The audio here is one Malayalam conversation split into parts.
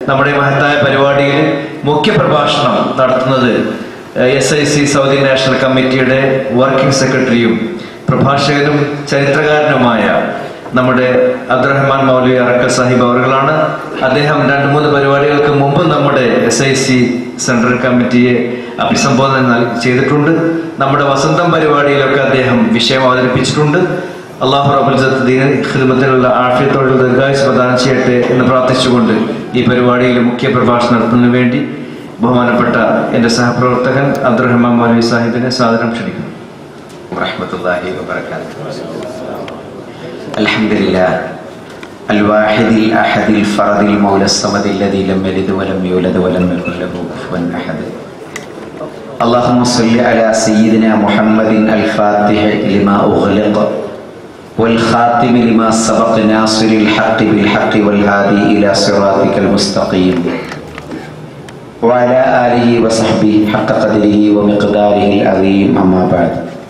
നമ്മുടെ ഈ മഹത്തായ പരിപാടിയിൽ മുഖ്യ പ്രഭാഷണം നടത്തുന്നത് S I C Saudi national കമ്മിറ്റിയുടെ വർക്കിംഗ് സെക്രട്ടറിയും പ്രഭാഷകനും ചരിത്രകാരനുമായ നമ്മുടെ അബ്ദുറഹ്മാൻ മൗലവി അറക്കൽ സാഹിബ് അവറുകളാണ് അദ്ദേഹം രണ്ട് മൂന്ന് പരിപാടികൾക്ക് മുമ്പ് നമ്മുടെ എസ് ഐ സി സെൻട്രൽ കമ്മിറ്റിയെ അഭിസംബോധന നൽ- ചെയ്തിട്ടുണ്ട് നമ്മുടെ വസന്തം പരിപാടിയിലൊക്കെ അദ്ദേഹം വിഷയം അവതരിപ്പിച്ചിട്ടുണ്ട് അള്ളാഹു റബുൽസത്ത് ദീന ഖിദ്മത്തിനുള്ള ആഫിയത്തോട് ദീർഘായുസ് പ്രദാനം ചെയ്യട്ടെ എന്ന് പ്രാർത്ഥിച്ചുകൊണ്ട് ഈ പരിപാടിയിൽ മുഖ്യ പ്രഭാഷണം നടത്തുന്നതിന് വേണ്ടി ബഹുമാനപ്പെട്ട എൻ്റെ സഹപ്രവർത്തകൻ അബ്ദുറഹ്മാൻ മൗലവി സാഹിബിനെ സാദരം ക്ഷണിക്കുന്നു ورحمة الله وبركاته الحمد لله الواحد الأحد الفرد المولى الصمد الذي لم يلد ولم يولد ولم يكن له كفوا أحد اللهم صل على سيدنا محمد الفاتح لما أغلق والخاتم لما سبق ناصر الحق بالحق والهادي إلى صراطك المستقيم وعلى آله وصحبه حق قدره ومقداره العظيم أما بعد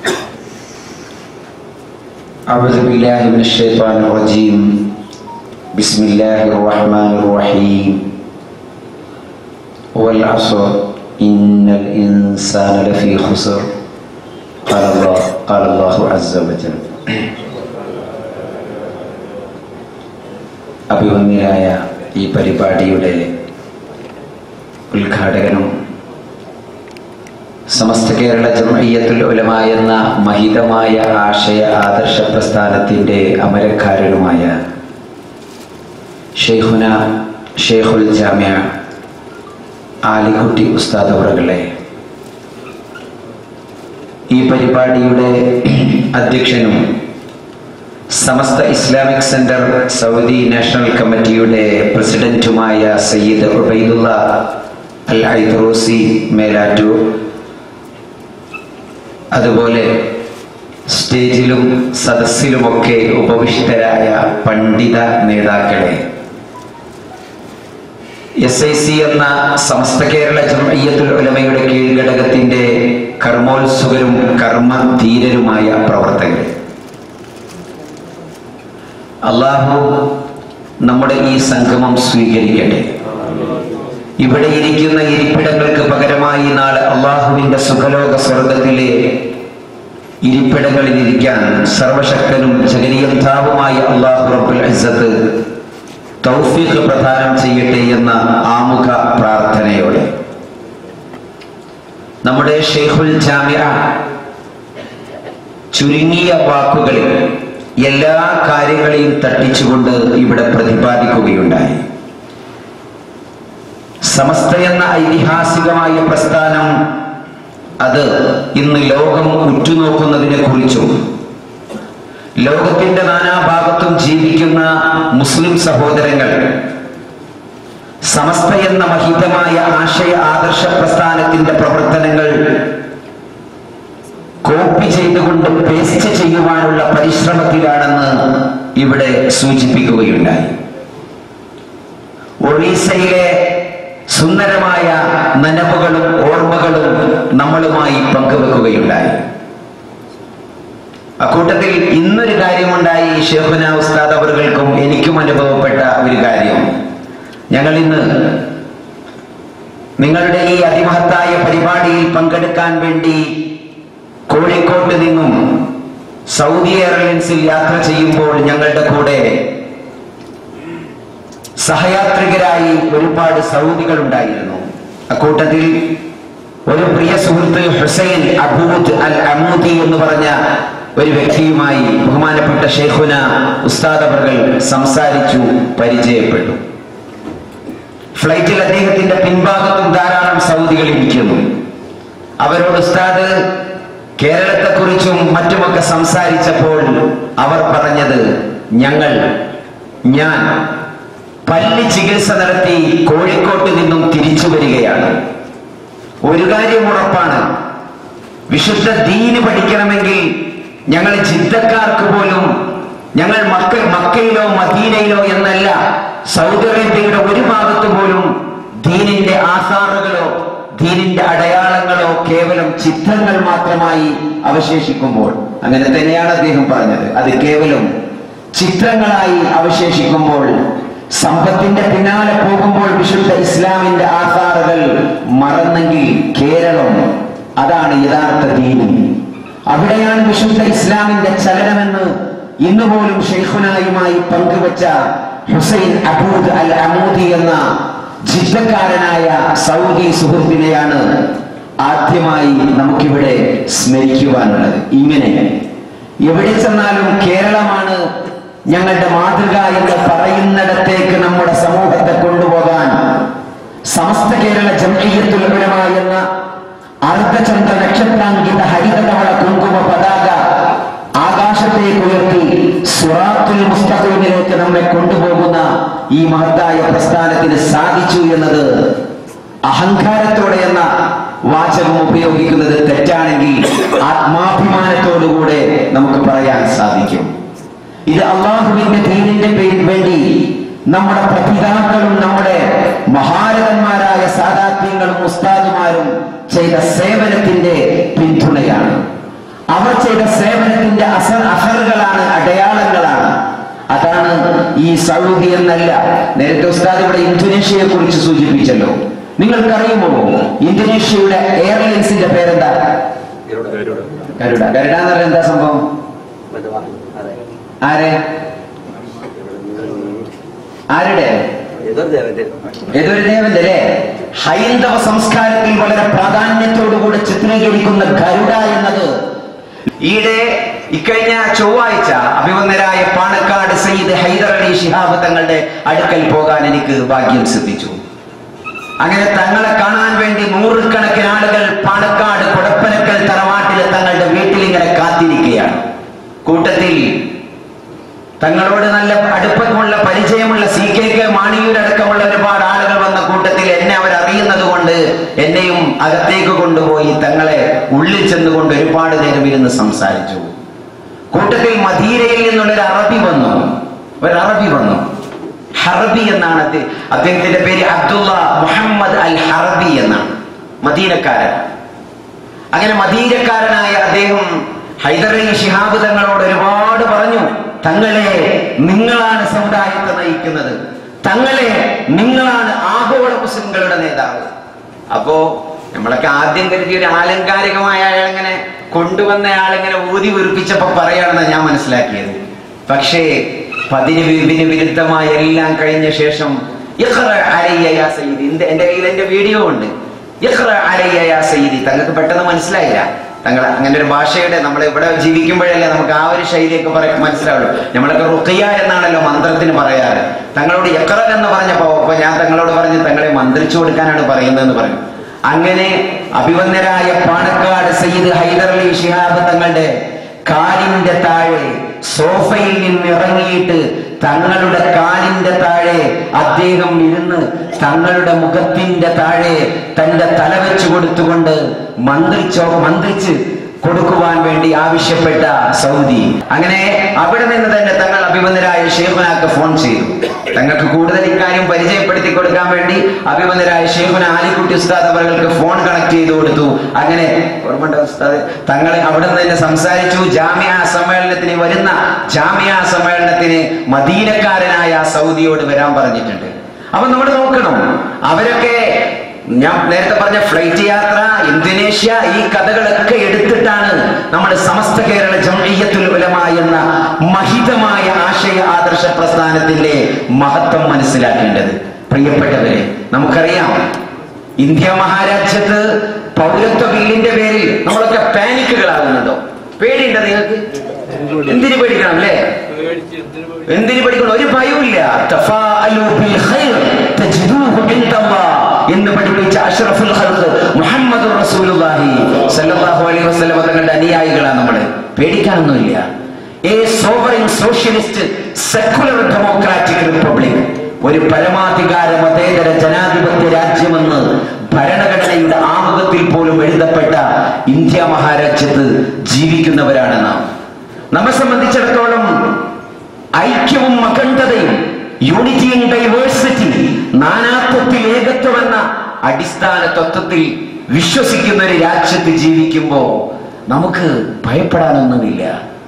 أعوذ بالله من الشيطان الرجيم بسم الله الرحمن الرحيم والعصر إن الإنسان لفي خسر قال الله قال الله عز وجل അഭിമന്യരായ ഈ പരിപാടിയുടെ ഉദ്ഘാടകനും സമസ്ത കേരള ജമയ്യത്തുൽ ഉലമ എന്ന മഹിതമായ ആശയ ആദർശ പ്രസ്ഥാനത്തിൻ്റെ അമരക്കാരനുമായ ഷെയ്ഖുന ഷെയ്ഖുൽ ജാമ്യ ആലിക്കുട്ടി ഉസ്താദ് അവറുകളെ ഈ പരിപാടിയുടെ അധ്യക്ഷനും Samastha Islamic centre Saudi national കമ്മിറ്റിയുടെ പ്രസിഡന്റുമായ സയ്യിദ് ഉബൈദുള്ള അൽ ഐദ്റൂസി മേലാറ്റൂർ അതുപോലെ സ്റ്റേജിലും സദസ്സിലുമൊക്കെ ഉപവിഷ്ടരായ പണ്ഡിത നേതാക്കളെ എസ് ഐ സി എന്ന സമസ്ത കേരള ജമയ്യത്തുൽ ഉലമയുടെ കീഴ്ഘടകത്തിന്റെ കർമ്മോത്സുകരും കർമ്മധീരരുമായ പ്രവർത്തകർ അള്ളാഹു നമ്മുടെ ഈ സംഗമം സ്വീകരിക്കട്ടെ ഇവിടെ ഇരിക്കുന്ന ഇരിപ്പിടങ്ങൾക്ക് പകരമായി നാളെ അള്ളാഹുവിന്റെ സുഖലോക സ്വർഗത്തിലെ ഇരിപ്പിടങ്ങളിൽ ഇരിക്കാൻ സർവശക്തനും ജഗനിയന്താവുമായ അള്ളാഹു റബ്ബുൽ ഇസ്സത്ത് തൗഫീഖ് പ്രദാനം ചെയ്യട്ടെ എന്ന ആമുഖ പ്രാർത്ഥനയോടെ നമ്മുടെ ഷെയ്ഖുൽ ജാമിയ ചുരുങ്ങിയ വാക്കുകളിൽ എല്ലാ കാര്യങ്ങളെയും തട്ടിച്ചുകൊണ്ട് ഇവിടെ പ്രതിപാദിക്കുകയുണ്ടായി സമസ്ത എന്ന ഐതിഹാസികമായ പ്രസ്ഥാനം അത് ഇന്ന് ലോകം ഉറ്റുനോക്കുന്നതിനെ കുറിച്ചും ലോകത്തിന്റെ നാനാഭാഗത്തും ജീവിക്കുന്ന മുസ്ലിം സഹോദരങ്ങൾ സമസ്ത എന്ന മഹിതമായ ആശയ ആദർശ പ്രസ്ഥാനത്തിന്റെ പ്രവർത്തനങ്ങൾ കോപ്പി ചെയ്തുകൊണ്ട് പേസ്റ്റ് ചെയ്യുവാനുള്ള പരിശ്രമത്തിലാണെന്ന് ഇവിടെ സൂചിപ്പിക്കുകയുണ്ടായി ഒറീസയിലെ സുന്ദരമായ നനവുകളും ഓർമ്മകളും നമ്മളുമായി പങ്കുവെക്കുകയുണ്ടായി അക്കൂട്ടത്തിൽ ഇന്നൊരു കാര്യമുണ്ടായി ഷെഹുന ഉസ്താദ് അവർകൾക്കും എനിക്കും അനുഭവപ്പെട്ട ഒരു കാര്യം ഞങ്ങൾ ഇന്ന് നിങ്ങളുടെ ഈ അതിമഹത്തായ പരിപാടിയിൽ പങ്കെടുക്കാൻ വേണ്ടി കോഴിക്കോട്ട് നിന്നും സൗദി എയർലൈൻസിൽ യാത്ര ചെയ്യുമ്പോൾ ഞങ്ങളുടെ കൂടെ സഹയാത്രികരായി ഒരുപാട് സൗദികൾ ഉണ്ടായിരുന്നു അക്കൂട്ടത്തിൽ ഒരു പ്രിയ സുഹൃത്ത് ഹുസൈൻ അബൂദ് അൽ അമൂദി എന്ന് പറഞ്ഞ ഒരു വ്യക്തിയുമായി ബഹുമാനപ്പെട്ട ഷെയ്ഖുന ഉസ്താദ് അവർകൾ സംസാരിച്ചു പരിചയപ്പെട്ടു ഫ്ലൈറ്റിൽ അദ്ദേഹത്തിന്റെ പിൻഭാഗത്തും ധാരാളം സൗദികൾ ഇരിക്കുന്നു അവരോട് ഉസ്താദ് കേരളത്തെക്കുറിച്ചും മറ്റുമൊക്കെ സംസാരിച്ചപ്പോൾ അവർ പറഞ്ഞത് ഞങ്ങൾ ഞാൻ പല്ല് ചികിത്സ നടത്തി കോഴിക്കോട്ട് നിന്നും തിരിച്ചു വരികയാണ് ഒരു കാര്യം ഉറപ്പാണ് വിശുദ്ധ ദീന് പഠിക്കണമെങ്കിൽ ഞങ്ങൾ ജിദ്ദക്കാർക്ക് പോലും ഞങ്ങൾ മക്ക മക്കയിലോ മദീനയിലോ എന്നല്ല സൗദി അറേബ്യയുടെ ഒരു ഭാഗത്ത് പോലും ദീനിന്റെ ആസാറുകളോ ദീനിന്റെ അടയാളങ്ങളോ കേവലം ചിത്രങ്ങൾ മാത്രമായി അവശേഷിക്കുമ്പോൾ അങ്ങനെ തന്നെയാണ് അദ്ദേഹം പറഞ്ഞത് അത് കേവലം ചിത്രങ്ങളായി അവശേഷിക്കുമ്പോൾ സമ്പത്തിന്റെ പിന്നാലെ പോകുമ്പോൾ വിശുദ്ധ അതാണ് യഥാർത്ഥ ദീൻ അവിടെയാണ് വിശുദ്ധ ഇസ്ലാമിന്റെ ചലനമെന്ന് ഇന്ന് പോലും ഷെയ്ഖുനായുമായി പങ്കുവച്ച ഹുസൈൻ അബൂദ് അൽ അമൂദി എന്ന ജിദ്ദക്കാരനായ സൗദി സുഹൃത്തിനെയാണ് ആദ്യമായി നമുക്കിവിടെ സ്മരിക്കുവാനുള്ളത് ഇങ്ങനെ എവിടെ ചെന്നാലും കേരളമാണ് ഞങ്ങളുടെ മാതൃക എന്ന് പറയുന്നിടത്തേക്ക് നമ്മുടെ സമൂഹത്തെ കൊണ്ടുപോകാൻ സമസ്ത കേരള ജംഇയ്യത്തുൽ ഉലമ എന്ന അർദ്ധചന്ദ്ര നക്ഷത്രാങ്കിത ഹരിതകവള കുങ്കുമ പതാക ആകാശത്തേക്ക് ഉയർത്തി സുറാത്തുൽ മുസ്തഖീമിലേക്ക് നമ്മെ കൊണ്ടുപോകുന്ന ഈ മഹത്തായ പ്രസ്ഥാനത്തിന് സാധിച്ചു എന്നത് അഹങ്കാരത്തോടെ എന്ന വാചകം ഉപയോഗിക്കുന്നത് തെറ്റാണെങ്കിൽ ആത്മാഭിമാനത്തോടുകൂടെ നമുക്ക് പറയാൻ സാധിക്കും ഇത് അള്ളാഹുവിന്റെ ദീനിന്റെ പേരിൽ വേണ്ടി നമ്മുടെ പ്രതിതാക്കളും നമ്മുടെ മഹാരഥന്മാരായ സാധാത്യങ്ങളും ഉസ്താദുമാരും ചെയ്ത സേവനത്തിന്റെ പിന്തുണയാണ് അവർ ചെയ്ത സേവനത്തിന്റെ അസ അസറുകളാണ് അടയാളങ്ങളാണ് അതാണ് ഈ സൗദി എന്നല്ല നേരത്തെ ഉസ്താദ് ഇവിടെ ഇന്തോനേഷ്യയെ കുറിച്ച് സൂചിപ്പിച്ചല്ലോ നിങ്ങൾക്കറിയുമോ ഇന്തോനേഷ്യയുടെ എയർലൈൻസിന്റെ പേരെന്താ ഗരുഡ ഗരുഡ എന്ന് പറഞ്ഞാൽ എന്താ സംഭവം ആരെ ആരുടെ ഏതൊരു ദേവന്റെ അല്ലേ ഹൈന്ദവ സംസ്കാരത്തിൽ വളരെ പ്രാധാന്യത്തോടുകൂടി ചിത്രീകരിക്കുന്ന ഗരുഡ എന്നത് ഈയിടെ ഇക്കഴിഞ്ഞ ചൊവ്വാഴ്ച അഭിമന്യരായ പാണക്കാട് സയ്യിദ് ഹൈദർ അലി ശിഹാബ് തങ്ങളുടെ അടുക്കൽ പോകാൻ എനിക്ക് ഭാഗ്യം സിദ്ധിച്ചു അങ്ങനെ തങ്ങളെ കാണാൻ വേണ്ടി നൂറുകണക്കിന് ആളുകൾ പാണക്കാട് കൊടപ്പനക്കൽ തറവാട്ടിൽ തങ്ങളുടെ വീട്ടിൽ ഇങ്ങനെ കാത്തിരിക്കുകയാണ് കൂട്ടത്തിൽ തങ്ങളോട് നല്ല അടുപ്പമുള്ള പരിചയമുള്ള സി കെ കെ മാണിയൂരടക്കമുള്ള ഒരുപാട് ആളുകൾ വന്ന കൂട്ടത്തിൽ എന്നെ അവർ അറിയുന്നത് കൊണ്ട് എന്നെയും അകത്തേക്ക് കൊണ്ടുപോയി തങ്ങളെ ഉള്ളിൽ ചെന്നുകൊണ്ട് ഒരുപാട് നേരം ഇരുന്ന് സംസാരിച്ചു കൂട്ടത്തിൽ മദീരയിൽ നിന്നുള്ളൊരു അറബി വന്നു ഒരു അറബി വന്നു ഹറബി എന്നാണ് അദ്ദേഹ- അദ്ദേഹത്തിന്റെ പേര് അബ്ദുള്ള മുഹമ്മദ് അൽ ഹറബി എന്നാണ് മദീനക്കാരൻ അങ്ങനെ മദീനക്കാരനായ അദ്ദേഹം ഹൈദരലി ശിഹാബ് തങ്ങളോട് ഒരുപാട് പറഞ്ഞു തങ്ങളെ നിങ്ങളാണ് സമുദായത്തെ നയിക്കുന്നത് തങ്ങളെ നിങ്ങളാണ് ആഗോള മുസ്ലിങ്ങളുടെ നേതാവ് അപ്പോ നമ്മളൊക്കെ ആദ്യം കരുതിയ ഒരു ആലങ്കാരികമായ അയാളിങ്ങനെ കൊണ്ടുവന്ന ആളിങ്ങനെ ഊതി വീർപ്പിച്ചപ്പോ പറയാണെന്ന് ഞാൻ മനസ്സിലാക്കിയത് പക്ഷേ പതിന് വിന് വിരുദ്ധമായ എല്ലാം കഴിഞ്ഞ ശേഷം ഇഖ്റ അലയ്യ യാ സയ്യിദി. എന്റെ- എന്റെ കയ്യിൽ എന്റെ വീഡിയോ ഉണ്ട് ഇഖ്റ അലയ്യ യാ സയ്യിദി. തങ്ങൾക്ക് പെട്ടെന്ന് മനസ്സിലായില്ല തങ്ങൾ അങ്ങനെ ഒരു ഭാഷയുടെ നമ്മൾ ഇവിടെ ജീവിക്കുമ്പോഴല്ലേ നമുക്ക് ആ ഒരു ശൈലിയൊക്കെ പറയാൻ മനസ്സിലാവുള്ളൂ നമ്മളൊക്കെ റുഖിയ എന്നാണല്ലോ മന്ത്രത്തിന് പറയാറ് തങ്ങളോട് യക്ര എന്ന് പറഞ്ഞപ്പോ അപ്പൊ ഞാൻ തങ്ങളോട് പറഞ്ഞു തങ്ങളെ മന്ത്രിച്ചു കൊടുക്കാനാണ് പറയുന്നതെന്ന് പറഞ്ഞു അങ്ങനെ അഭിവന്ദരായ പാണക്കാട് സയ്യിദ് ഹൈദർ അലി ഷിഹാബ് തങ്ങളുടെ കാലിന്റെ താഴെ സോഫയിൽ നിന്ന് ഇറങ്ങിയിട്ട് തങ്ങളുടെ കാലിന്റെ താഴെ അദ്ദേഹം ഇരുന്ന് തങ്ങളുടെ മുഖത്തിന്റെ താഴെ തന്റെ തല വെച്ച് കൊടുത്തുകൊണ്ട് മന്ത്രിച്ചോ മന്ത്രിച്ച് കൊടുക്കുവാൻ വേണ്ടി ആവശ്യപ്പെട്ട സൗദി അങ്ങനെ അവിടെ നിന്ന് തന്നെ തങ്ങൾ അഭിമന്യരായ ഷേഖുനാക്ക് ഫോൺ ചെയ്തു തങ്ങൾക്ക് കൂടുതൽ ഇക്കാര്യം പരിചയപ്പെടുത്തി കൊടുക്കാൻ വേണ്ടി അഭിമന്യരായ ഷേഖുന ആലിക്കുട്ടി ഉസ്താദ് അവർക്ക് ഫോൺ കണക്ട് ചെയ്തു കൊടുത്തു അങ്ങനെ ഓർമ്മണ്ട ഉസ്താദ് തങ്ങൾ അവിടെ നിന്ന് തന്നെ സംസാരിച്ചു ജാമ്യ സമ്മേളനത്തിന് വരുന്ന ജാമ്യ സമ്മേളനത്തിന് മദീനക്കാരനായ സൗദിയോട് വരാൻ പറഞ്ഞിട്ടുണ്ട് അപ്പൊ നമ്മൾ നോക്കണം അവരൊക്കെ ഞാൻ നേരത്തെ പറഞ്ഞ ഫ്ലൈറ്റ് യാത്ര ഇന്തോനേഷ്യ ഈ കഥകളൊക്കെ എടുത്തിട്ടാണ് നമ്മുടെ സമസ്ത കേരള ജംഇയ്യത്തുൽ ഉലമ എന്ന മഹിതമായ ആശയ ആദർശ പ്രസ്ഥാനത്തിന്റെ മഹത്വം മനസ്സിലാക്കേണ്ടത് പ്രിയപ്പെട്ടവരെ നമുക്കറിയാം ഇന്ത്യ മഹാരാജ്യത്ത് പൗരത്വ ബില്ലിന്റെ പേരിൽ നമ്മളൊക്കെ പാനിക്കുകളാകുന്നുണ്ടോ പേടിയുണ്ടോ നിങ്ങൾക്ക് എന്തിനു പേടിക്കണം അല്ലേ എന്തിനു പഠിക്കണം ഒരു ഭയവുമില്ല തഫാഅലു ബിൽ ഖൈർ തജിദൂഹു ഇൻദല്ലാഹ് എന്ന് പഠിപ്പിച്ച അഷ്റഫുൽ ഖൽഖ് മുഹമ്മദ് റസൂലുള്ളാഹി സല്ലല്ലാഹു അലൈഹി വസല്ലം തങ്ങളുടെ അനുയായികളാണ് നമ്മൾ പേടിക്കാനൊന്നുമില്ല a sovereign socialist secular democratic republic ഒരു പരമാധികാര മതേതര ജനാധിപത്യ രാജ്യമെന്ന് ഭരണഘടനയുടെ ആമുഖത്തിൽ പോലും എഴുതപ്പെട്ട ഇന്ത്യ മഹാരാജ്യത്ത് ജീവിക്കുന്നവരാണ് നാം നമ്മെ സംബന്ധിച്ചിടത്തോളം ഐക്യവും അഖണ്ഡതയും യൂണിറ്റി ഇൻ ഡൈവേഴ്സിറ്റി നാനാത്വത്തിൽ ഏകത്വം എന്ന അടിസ്ഥാന തത്വത്തിൽ വിശ്വസിക്കുന്ന ഒരു രാജ്യത്ത് ജീവിക്കുമ്പോ നമുക്ക് ഭയപ്പെടാനൊന്നുമില്ല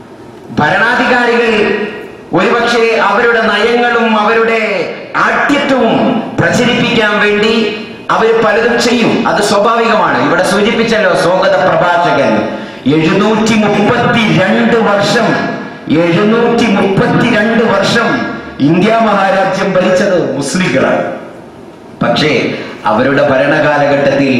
ഭരണാധികാരികൾ ഒരുപക്ഷെ അവരുടെ നയങ്ങളും അവരുടെ ആഠ്യത്വവും പ്രചരിപ്പിക്കാൻ വേണ്ടി അവർ പലതും ചെയ്യും അത് സ്വാഭാവികമാണ് ഇവിടെ സൂചിപ്പിച്ചല്ലോ സ്വാഗത പ്രഭാഷകൻ എഴുന്നൂറ്റി മുപ്പത്തി രണ്ട് വർഷം എഴുന്നൂറ്റി മുപ്പത്തിരണ്ട് വർഷം ഇന്ത്യ മഹാരാജ്യം ഭരിച്ചത് മുസ്ലിങ്ങളാണ് പക്ഷേ അവരുടെ ഭരണകാലഘട്ടത്തിൽ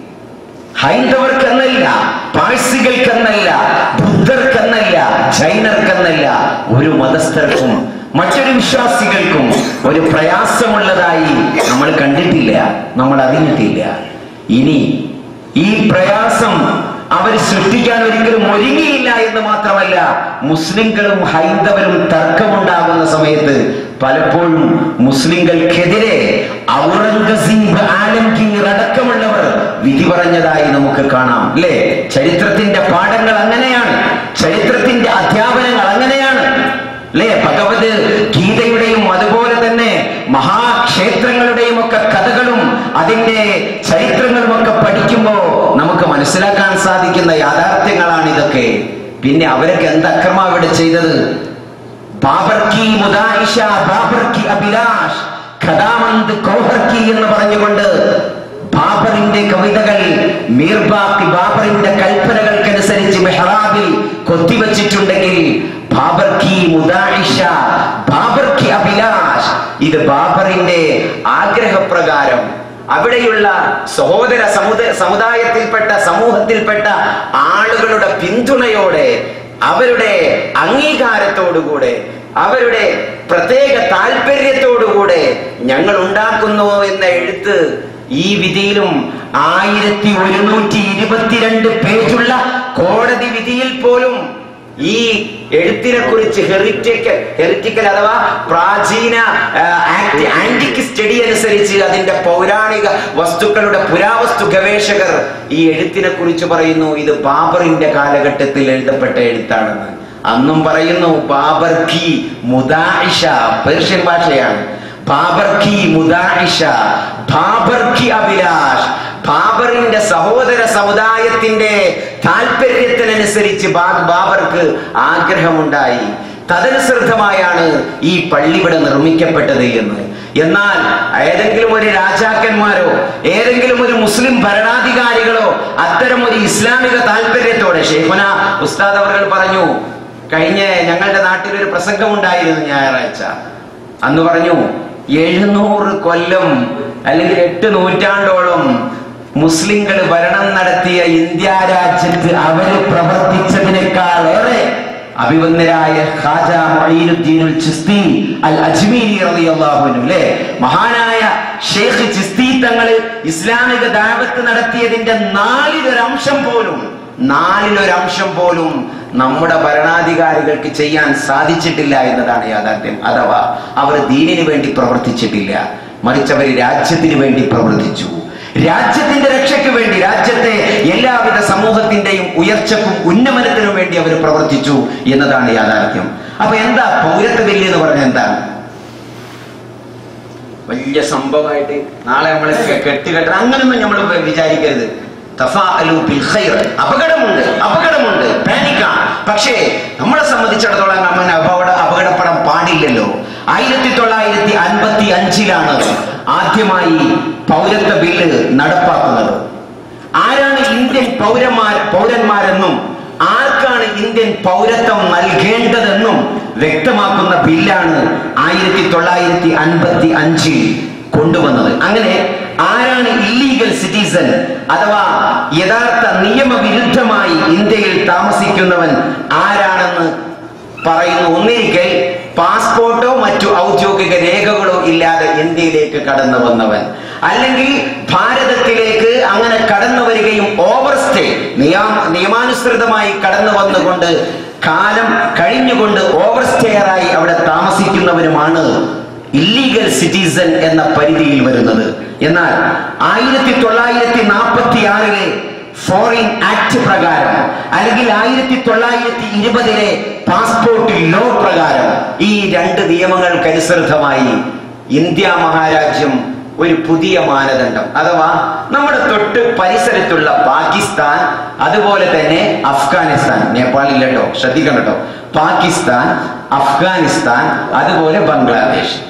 ഹൈന്ദവർക്കെന്നല്ല പാഴ്സികൾക്കെന്നല്ല ബുദ്ധർക്കെന്നല്ല ജൈനർക്കെന്നല്ല ഒരു മതസ്ഥർക്കും മറ്റൊരു വിശ്വാസികൾക്കും ഒരു പ്രയാസമുള്ളതായി നമ്മൾ കണ്ടിട്ടില്ല നമ്മൾ അറിഞ്ഞിട്ടില്ല ഇനി ഈ പ്രയാസം അവർ സൃഷ്ടിക്കാൻ ഒരിക്കലും ഒരുങ്ങിയില്ല എന്ന് മാത്രമല്ല മുസ്ലിങ്ങളും ഹൈന്ദവരും തർക്കമുണ്ടാകുന്ന സമയത്ത് പലപ്പോഴും മുസ്ലിങ്ങൾക്കെതിരെ ഔറംഗസീബ് ആലംഗീർ അടക്കമുള്ളവർ വിധി പറഞ്ഞതായി നമുക്ക് കാണാം അല്ലേ ചരിത്രത്തിന്റെ പാഠങ്ങൾ അങ്ങനെയാണ് ചരിത്രത്തിന്റെ അധ്യാപനങ്ങൾ അങ്ങനെയാണ് അല്ലേ ഭഗവത് ഗീതയുടെയും അതുപോലെ തന്നെ മഹാക്ഷേത്രങ്ങളുടെയും ഒക്കെ കഥകളും അതിന്റെ ചരിത്രങ്ങളും ഒക്കെ പഠിക്കുമ്പോൾ നമുക്ക് മനസ്സിലാക്കാൻ സാധിക്കുന്ന യാഥാർത്ഥ്യങ്ങളാണ് ഇതൊക്കെ പിന്നെ അവരൊക്കെ എന്ത് അക്രമ ഇവിടെ ചെയ്തത് ബാബർക്കി മുദായിഷ ബാബർക്കി അഭിലാഷ് ഖദാമന്ത് കോഹർക്കി എന്ന് പറഞ്ഞുകൊണ്ട് ബാബറിന്റെ കവിതകൾ മീർബാക്കി ബാബറിന്റെ കൽപ്പനകൾക്കനുസരിച്ച് മെഹ്റാബിൽ കൊത്തിവച്ചിട്ടുണ്ടെങ്കിൽ ബാബർക്കി മുദായിഷ ബാബർക്കി അഭിലാഷ് ഇത് ബാബറിന്റെ ആഗ്രഹപ്രകാരം അവിടെയുള്ള സഹോദര സമുദ സമുദായത്തിൽപ്പെട്ട സമൂഹത്തിൽപ്പെട്ട ആളുകളുടെ പിന്തുണയോടെ അവരുടെ അംഗീകാരത്തോടുകൂടെ അവരുടെ പ്രത്യേക താല്പര്യത്തോടുകൂടെ ഞങ്ങൾ ഉണ്ടാക്കുന്നു എന്ന എഴുത്ത് ഈ വിധിയിലും ആയിരത്തി ഒരുന്നൂറ്റി ഇരുപത്തിരണ്ട് പേജുള്ള കോടതി വിധിയിൽ പോലും ഈ എഴുത്തിനെ കുറിച്ച് ഹെറിറ്റിക്കൽ ഹെറിറ്റിക്കൽ അഥവാ പ്രാചീന ആന്റിക് സ്റ്റഡി അനുസരിച്ച് അതിന്റെ പൗരാണിക വസ്തുക്കളുടെ പുരാവസ്തു ഗവേഷകർ ഈ എഴുത്തിനെ കുറിച്ച് പറയുന്നു ഇത് ബാബറിന്റെ കാലഘട്ടത്തിൽ എഴുതപ്പെട്ട എഴുത്താണെന്ന് അന്നും പറയുന്നു ബാബർ ഖി മുദായിഷ പേർഷ്യൻ ഭാഷയാണ് ബാബർ ഖി മുദായിഷ ബാബർ ഖി അഭിലാഷ് ബാബറിന്റെ സഹോദര സമുദായത്തിന്റെ താല്പര്യത്തിനനുസരിച്ച് ബാ- ബാബർക്ക് ആഗ്രഹമുണ്ടായി തദനുസൃതമായാണ് ഈ പള്ളി ഇവിടെ നിർമ്മിക്കപ്പെട്ടത് എന്ന് എന്നാൽ ഏതെങ്കിലും ഒരു രാജാക്കന്മാരോ ഏതെങ്കിലും ഒരു മുസ്ലിം ഭരണാധികാരികളോ അത്തരം ഒരു ഇസ്ലാമിക താല്പര്യത്തോടെ ഷെയ്ഖുന ഉസ്താദ് അവർ പറഞ്ഞു കഴിഞ്ഞ ഞങ്ങളുടെ നാട്ടിൽ ഒരു പ്രസംഗം ഉണ്ടായിരുന്നു ഞായറാഴ്ച അന്ന് പറഞ്ഞു എഴുന്നൂറ് കൊല്ലം അല്ലെങ്കിൽ എട്ട് നൂറ്റാണ്ടോളം മുസ്ലിങ്ങൾ ഭരണം നടത്തിയ ഇന്ത്യ രാജ്യത്ത് അവര് പ്രവർത്തിച്ചതിനേക്കാൾ ഏറെ അഭിവന്ദരായ ഖാജ മൊയ്നുദ്ദീനുൽ ചിസ്തി അൽ അജ്മീരി റളിയല്ലാഹു അൻഹു അല്ലേ മഹാനായ ഷെയ്ഖ് ചിസ്തി തങ്ങൾ ഇസ്ലാമിക ദാവത്ത് നടത്തിയതിന്റെ നാലിലൊരംശം പോലും നാലിലൊരംശം പോലും നമ്മുടെ ഭരണാധികാരികൾക്ക് ചെയ്യാൻ സാധിച്ചിട്ടില്ല എന്നതാണ് യാഥാർത്ഥ്യം അഥവാ അവർ ദീനിന് വേണ്ടി പ്രവർത്തിച്ചിട്ടില്ല മറിച്ച് അവർ രാജ്യത്തിന് വേണ്ടി പ്രവർത്തിച്ചു രാജ്യത്തിന്റെ രക്ഷയ്ക്ക് വേണ്ടി രാജ്യത്തെ എല്ലാവിധ സമൂഹത്തിന്റെയും ഉയർച്ചക്കും ഉന്നമനത്തിനും വേണ്ടി അവർ പ്രവർത്തിച്ചു എന്നതാണ് യാഥാർത്ഥ്യം അപ്പൊ എന്താ പൗരത്വ ബില്ല് എന്ന് പറഞ്ഞാൽ എന്താണ് വലിയ സംഭവമായിട്ട് നാളെ നമ്മൾ കെട്ടുകെട്ടണം അങ്ങനൊന്നും നമ്മൾ വിചാരിക്കരുത് തഫാഅലു ബിൽ ഖൈർ. അപകടമുണ്ട് അപകടമുണ്ട് പാനിക്കാണ് പക്ഷേ നമ്മളെ സംബന്ധിച്ചിടത്തോളം നമ്മൾ അപകട അപകടപ്പെടാൻ പാടില്ലല്ലോ ആയിരത്തി തൊള്ളായിരത്തി അൻപത്തി അഞ്ചിലാണ് ആദ്യമായി പൗരത്വ ബില്ല് നടപ്പാക്കുന്നത് ആരാണ് ഇന്ത്യൻ പൗരന്മാർ പൗരന്മാരെന്നും ആർക്കാണ് ഇന്ത്യൻ പൗരത്വം നൽകേണ്ടതെന്നും വ്യക്തമാക്കുന്ന ബില്ലാണ് ആയിരത്തി തൊള്ളായിരത്തി അൻപത്തി അഞ്ചിൽ കൊണ്ടുവന്നത് അങ്ങനെ ആരാണ് ഇല്ലീഗൽ സിറ്റിസൺ അഥവാ യഥാർത്ഥ നിയമവിരുദ്ധമായി ഇന്ത്യയിൽ താമസിക്കുന്നവൻ ആരാണെന്ന് പറയുന്നു ഒന്നിരിക്കൽ പാസ്പോർട്ടോ മറ്റു ഔദ്യോഗിക രേഖകളോ ഇല്ലാതെ ഇന്ത്യയിലേക്ക് കടന്നു വന്നവൻ അല്ലെങ്കിൽ ഭാരതത്തിലേക്ക് അങ്ങനെ കടന്നു വരികയും ഓവർ സ്റ്റേ നിയമ നിയമാനുസൃതമായി കടന്നു വന്നുകൊണ്ട് കാലം കഴിഞ്ഞുകൊണ്ട് ഓവർ സ്റ്റേയറായി അവിടെ താമസിക്കുന്നവരുമാണ് ഇല്ലീഗൽ സിറ്റിസൺ എന്ന പരിധിയിൽ വരുന്നത് എന്നാൽ ആയിരത്തി തൊള്ളായിരത്തി നാൽപ്പത്തി ആറിലെ ഫോറിൻ ആക്ട് പ്രകാരം അല്ലെങ്കിൽ ആയിരത്തി തൊള്ളായിരത്തി ഇരുപതിലെ പാസ്പോർട്ട് ലോ പ്രകാരം ഈ രണ്ട് നിയമങ്ങൾക്കനുസൃതമായി ഇന്ത്യ മഹാരാജ്യം ഒരു പുതിയ മാനദണ്ഡം അഥവാ നമ്മുടെ തൊട്ട് പരിസരത്തുള്ള പാകിസ്ഥാൻ അതുപോലെ തന്നെ അഫ്ഗാനിസ്ഥാൻ നേപ്പാളില്ലട്ടോ ശ്രദ്ധിക്കണം കേട്ടോ പാകിസ്ഥാൻ അഫ്ഗാനിസ്ഥാൻ അതുപോലെ ബംഗ്ലാദേശ്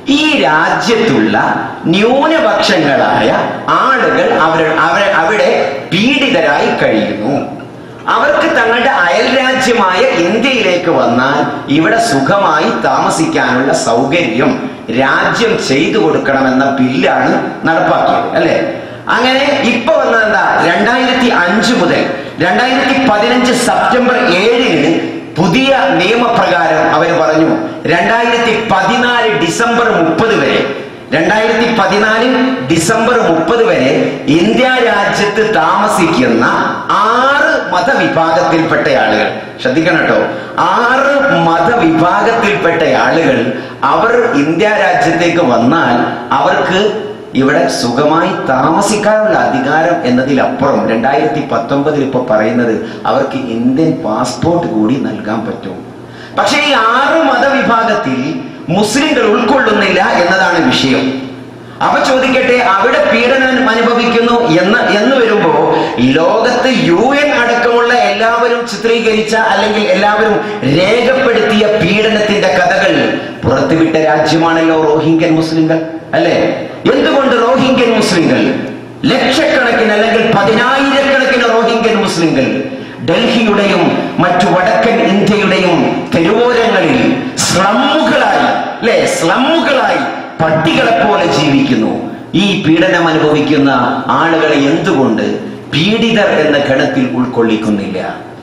ഈ രാജ്യത്തുള്ള ന്യൂനപക്ഷങ്ങളായ ആളുകൾ അവർ അവർ അവിടെ പീഡിതരായി കഴിയുന്നു അവർക്ക് തങ്ങളുടെ അയൽ രാജ്യമായ ഇന്ത്യയിലേക്ക് വന്നാൽ ഇവിടെ സുഖമായി താമസിക്കാനുള്ള സൗകര്യം രാജ്യം ചെയ്തു കൊടുക്കണമെന്ന ബില്ലാണ് നടപ്പാക്കിയത് അല്ലെ അങ്ങനെ ഇപ്പൊ വന്നത് എന്താ രണ്ടായിരത്തി അഞ്ച് മുതൽ രണ്ടായിരത്തി പതിനഞ്ച് സെപ്റ്റംബർ ഏഴിന് പുതിയ നിയമപ്രകാരം അവർ പറഞ്ഞു രണ്ടായിരത്തി പതിനാല് ഡിസംബർ മുപ്പത് വരെ രണ്ടായിരത്തി പതിനാല് ഡിസംബർ മുപ്പത് വരെ ഇന്ത്യ രാജ്യത്ത് താമസിക്കുന്ന ആറ് മതവിഭാഗത്തിൽപ്പെട്ട ആളുകൾ ശ്രദ്ധിക്കണം കേട്ടോ ആറ് മതവിഭാഗത്തിൽപ്പെട്ട ആളുകൾ അവർ ഇന്ത്യ രാജ്യത്തേക്ക് വന്നാൽ അവർക്ക് ഇവിടെ സുഖമായി താമസിക്കാനുള്ള അധികാരം എന്നതിലപ്പുറം രണ്ടായിരത്തി പത്തൊമ്പതിൽ ഇപ്പൊ പറയുന്നത് അവർക്ക് ഇന്ത്യൻ പാസ്പോർട്ട് കൂടി നൽകാൻ പറ്റും പക്ഷേ ഈ ആറ് മതവിഭാഗത്തിൽ മുസ്ലിങ്ങൾ ഉൾക്കൊള്ളുന്നില്ല എന്നതാണ് വിഷയം അപ്പൊ ചോദിക്കട്ടെ അവിടെ പീഡനം അനുഭവിക്കുന്നു എന്ന് എന്ന് വരുമ്പോ ലോകത്ത് യു എൻ അടക്കമുള്ള എല്ലാവരും ചിത്രീകരിച്ച അല്ലെങ്കിൽ എല്ലാവരും രേഖപ്പെടുത്തിയ പീഡനത്തിന്റെ കഥകൾ പുറത്തുവിട്ട രാജ്യമാണല്ലോ റോഹിംഗ്യൻ മുസ്ലിങ്ങൾ അല്ലെ എന്തുകൊണ്ട് റോഹിംഗ്യൻ മുസ്ലിങ്ങൾ ലക്ഷക്കണക്കിന് അല്ലെങ്കിൽ പതിനായിരക്കണക്കിന് റോഹിംഗ്യൻ മുസ്ലിങ്ങൾ ഡൽഹിയുടെയും മറ്റു വടക്കൻ ഇന്ത്യയുടെയും തെരുവോരങ്ങളിൽ സ്ലമ്മുകളായി അല്ലെ സ്ലമ്മുകളായി പട്ടികളെ പോലെ ജീവിക്കുന്നു ഈ പീഡനം അനുഭവിക്കുന്ന ആളുകളെ എന്തുകൊണ്ട് പീഡിതർ എന്ന ഗണത്തിൽ ഉൾക്കൊള്ളിക്കുന്നില്ല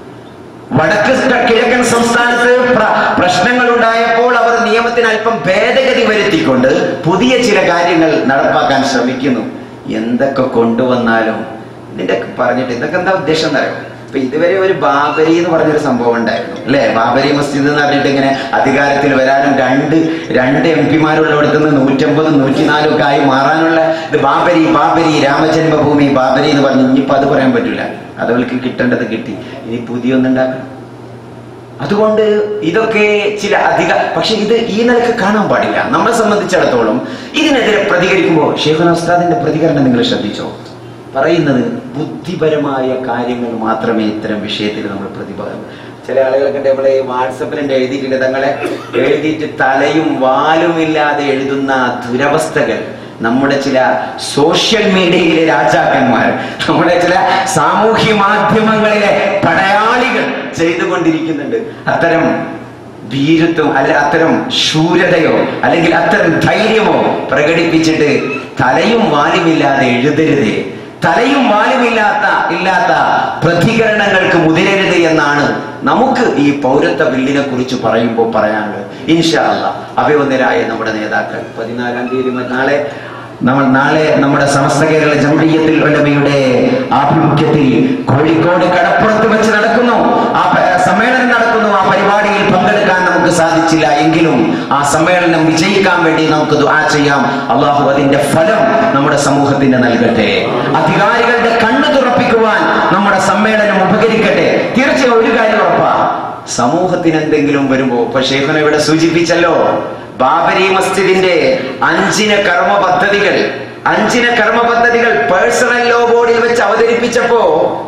വടക്ക് കിഴക്കൻ സംസ്ഥാനത്ത് പ്ര- പ്രശ്നങ്ങൾ ഉണ്ടായപ്പോൾ അവർ നിയമത്തിന് അല്പം ഭേദഗതി വരുത്തിക്കൊണ്ട് പുതിയ ചില കാര്യങ്ങൾ നടപ്പാക്കാൻ ശ്രമിക്കുന്നു എന്തൊക്കെ കൊണ്ടുവന്നാലും ഇതിന്റെ പറഞ്ഞിട്ട് ഇതൊക്കെ എന്താ ഉദ്ദേശം എന്നറിയോ ഇപ്പൊ ഇതുവരെ ഒരു ബാബരി എന്ന് പറഞ്ഞൊരു സംഭവം ഉണ്ടായിരുന്നു അല്ലെ ബാബരി മസ്ജിദ് എന്ന് പറഞ്ഞിട്ട് ഇങ്ങനെ അധികാരത്തിൽ വരാനും രണ്ട് രണ്ട് എം പിമാരുള്ളിടത്ത് നിന്ന് നൂറ്റമ്പതും നൂറ്റിനാലും ഒക്കെ ആയി മാറാനുള്ള ഇത് ബാബരി ബാബരി രാമജന്മഭൂമി ബാബരി എന്ന് പറഞ്ഞു ഇനിയിപ്പോ അത് പറയാൻ പറ്റൂല അതവൾക്ക് കിട്ടേണ്ടത് കിട്ടി ഇനി പുതിയൊന്നുണ്ടാക്കണം അതുകൊണ്ട് ഇതൊക്കെ ചില അധിക പക്ഷെ ഇത് ഈ നിലക്ക് കാണാൻ പാടില്ല നമ്മളെ സംബന്ധിച്ചിടത്തോളം ഇതിനെതിരെ പ്രതികരിക്കുമ്പോൾ ഷെയ്ഖുൽ ഉസ്താദിന്റെ പ്രതികരണം നിങ്ങൾ ശ്രദ്ധിച്ചോ പറയുന്നത് ബുദ്ധിപരമായ കാര്യങ്ങൾ മാത്രമേ ഇത്തരം വിഷയത്തിൽ നമ്മൾ പ്രതിപാദം ചില ആളുകളൊക്കെ നമ്മളെ വാട്സപ്പിൽ എഴുതിയിട്ടുണ്ട് തങ്ങളെ എഴുതിയിട്ട് തലയും വാലും ഇല്ലാതെ എഴുതുന്ന ദുരവസ്ഥകൾ നമ്മുടെ ചില സോഷ്യൽ മീഡിയയിലെ രാജാക്കന്മാർ നമ്മുടെ ചില സാമൂഹ്യ മാധ്യമങ്ങളിലെ പടയാളികൾ ചെയ്തുകൊണ്ടിരിക്കുന്നുണ്ട് അത്തരം വീരത്വം അല്ല അത്തരം ശൂരതയോ അല്ലെങ്കിൽ അത്തരം ധൈര്യമോ പ്രകടിപ്പിച്ചിട്ട് തലയും വാലുമില്ലാതെ എഴുതരുത് തലയും വാലുമില്ലാത്ത ഇല്ലാത്ത പ്രതികരണങ്ങൾക്ക് മുതിരരുത് എന്നാണ് നമുക്ക് ഈ പൗരത്വ ബില്ലിനെ കുറിച്ച് പറയുമ്പോൾ പറയാനുള്ളത് ഇൻഷാ അല്ലാ അഭിവന്ദരായ നമ്മുടെ നേതാക്കൾ പതിനാലാം തീയതി മ- നാളെ നമ്മൾ നാളെ നമ്മുടെ സമസ്ത കേരള ജംഇയ്യത്തുൽ ഉലമയുടെ ആഭിമുഖ്യത്തിൽ കോഴിക്കോട് കടപ്പുറത്ത് വെച്ച് നടക്കുന്നു ആ പ- സമ്മേളനം നടക്കുന്നു ആ പരിപാടിയിൽ പങ്കെടുക്കാൻ നമുക്ക് സാധിച്ചില്ല എങ്കിലും ആ സമ്മേളനം വിജയിക്കാൻ വേണ്ടി നമുക്ക് ദുആ ചെയ്യാം അള്ളാഹു അതിന്റെ ഫലം നമ്മുടെ സമൂഹത്തിന് നൽകട്ടെ അധികാരികളുടെ കണ്ണു തുറപ്പിക്കുവാൻ നമ്മുടെ സമ്മേളനം ഉപകരിക്കട്ടെ തീർച്ചയായും ഒരു കാര്യം ഉറപ്പാ സമൂഹത്തിന് എന്തെങ്കിലും വരുമ്പോ ഇപ്പൊ ഷേഖന ഇവിടെ സൂചിപ്പിച്ചല്ലോ ബാബരി മസ്ജിദിന്റെ അഞ്ചിന കർമ്മ പദ്ധതികൾ അഞ്ചിന കർമ്മ പദ്ധതികൾ പേഴ്സണൽ ലോ ബോർഡിൽ വെച്ച് അവതരിപ്പിച്ചപ്പോ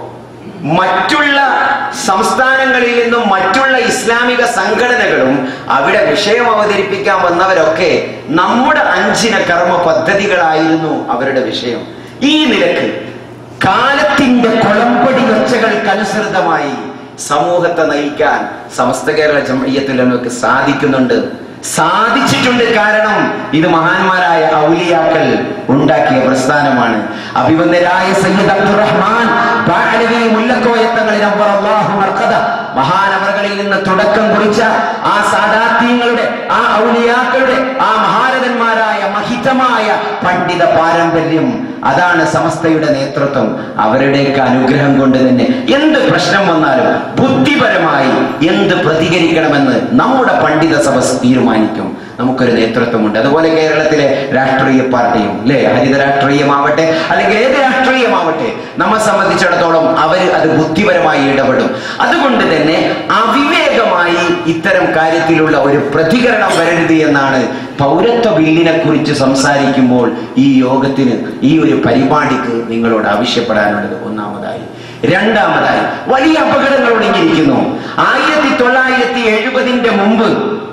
മറ്റുള്ള സംസ്ഥാനങ്ങളിൽ നിന്നും മറ്റുള്ള ഇസ്ലാമിക സംഘടനകളും അവിടെ വിഷയം അവതരിപ്പിക്കാൻ വന്നവരൊക്കെ നമ്മുടെ അഞ്ചിന കർമ്മ പദ്ധതികളായിരുന്നു അവരുടെ വിഷയം ഈ നിലക്ക് കാലത്തിന്റെ കൊളമ്പടി ഒച്ചകൾക്കനുസൃതമായി സമൂഹത്തെ നയിക്കാൻ സമസ്ത കേരള ജമയ്യത്തിൽ നമുക്ക് സാധിക്കുന്നുണ്ട് സാധിച്ചിട്ടുണ്ട് കാരണം ഇത് മഹാന്മാരായ ഔലിയാക്കൾ ഉണ്ടാക്കിയ പ്രസ്ഥാനമാണ് അഭിവന്ദരായ സയ്യിദ് അബ്ദുറഹ്മാൻ ബാലവി മുല്ലക്കോയത്തങ്ങളിൽ അല്ലാഹു മർക്കദ മഹാനവറുകളിൽ നിന്ന് തുടക്കം കുറിച്ച ആ സാദാത്യങ്ങളുടെ ആ ഔലിയാക്കളുടെ ആ മഹാരഥന്മാരായ മഹിതമായ പണ്ഡിത പാരമ്പര്യം അതാണ് സമസ്തയുടെ നേതൃത്വം അവരുടെയൊക്കെ അനുഗ്രഹം കൊണ്ട് തന്നെ എന്ത് പ്രശ്നം വന്നാലും ബുദ്ധിപരമായി എന്ത് പ്രതികരിക്കണമെന്ന് നമ്മുടെ പണ്ഡിത സഭ തീരുമാനിക്കും നമുക്കൊരു നേതൃത്വമുണ്ട് അതുപോലെ കേരളത്തിലെ രാഷ്ട്രീയ പാർട്ടിയും അല്ലെ ഹരിത രാഷ്ട്രീയമാവട്ടെ അല്ലെങ്കിൽ ഏത് രാഷ്ട്രീയമാവട്ടെ നമ്മെ സംബന്ധിച്ചിടത്തോളം അവർ അത് ബുദ്ധിപരമായി ഇടപെടും അതുകൊണ്ട് തന്നെ അവിവേകമായി ഇത്തരം കാര്യത്തിലുള്ള ഒരു പ്രതികരണം വരരുത് എന്നാണ് പൗരത്വ ബില്ലിനെ കുറിച്ച് സംസാരിക്കുമ്പോൾ ഈ യോഗത്തിന് ഈ ഒരു പരിപാടിക്ക് നിങ്ങളോട് ആവശ്യപ്പെടാനുള്ളത് ഒന്നാമതായി രണ്ടാമതായി വലിയ അപകടങ്ങൾ ഒടുങ്ങിയിരിക്കുന്നു ആയിരത്തി തൊള്ളായിരത്തി എഴുപതിന്റെ മുമ്പ്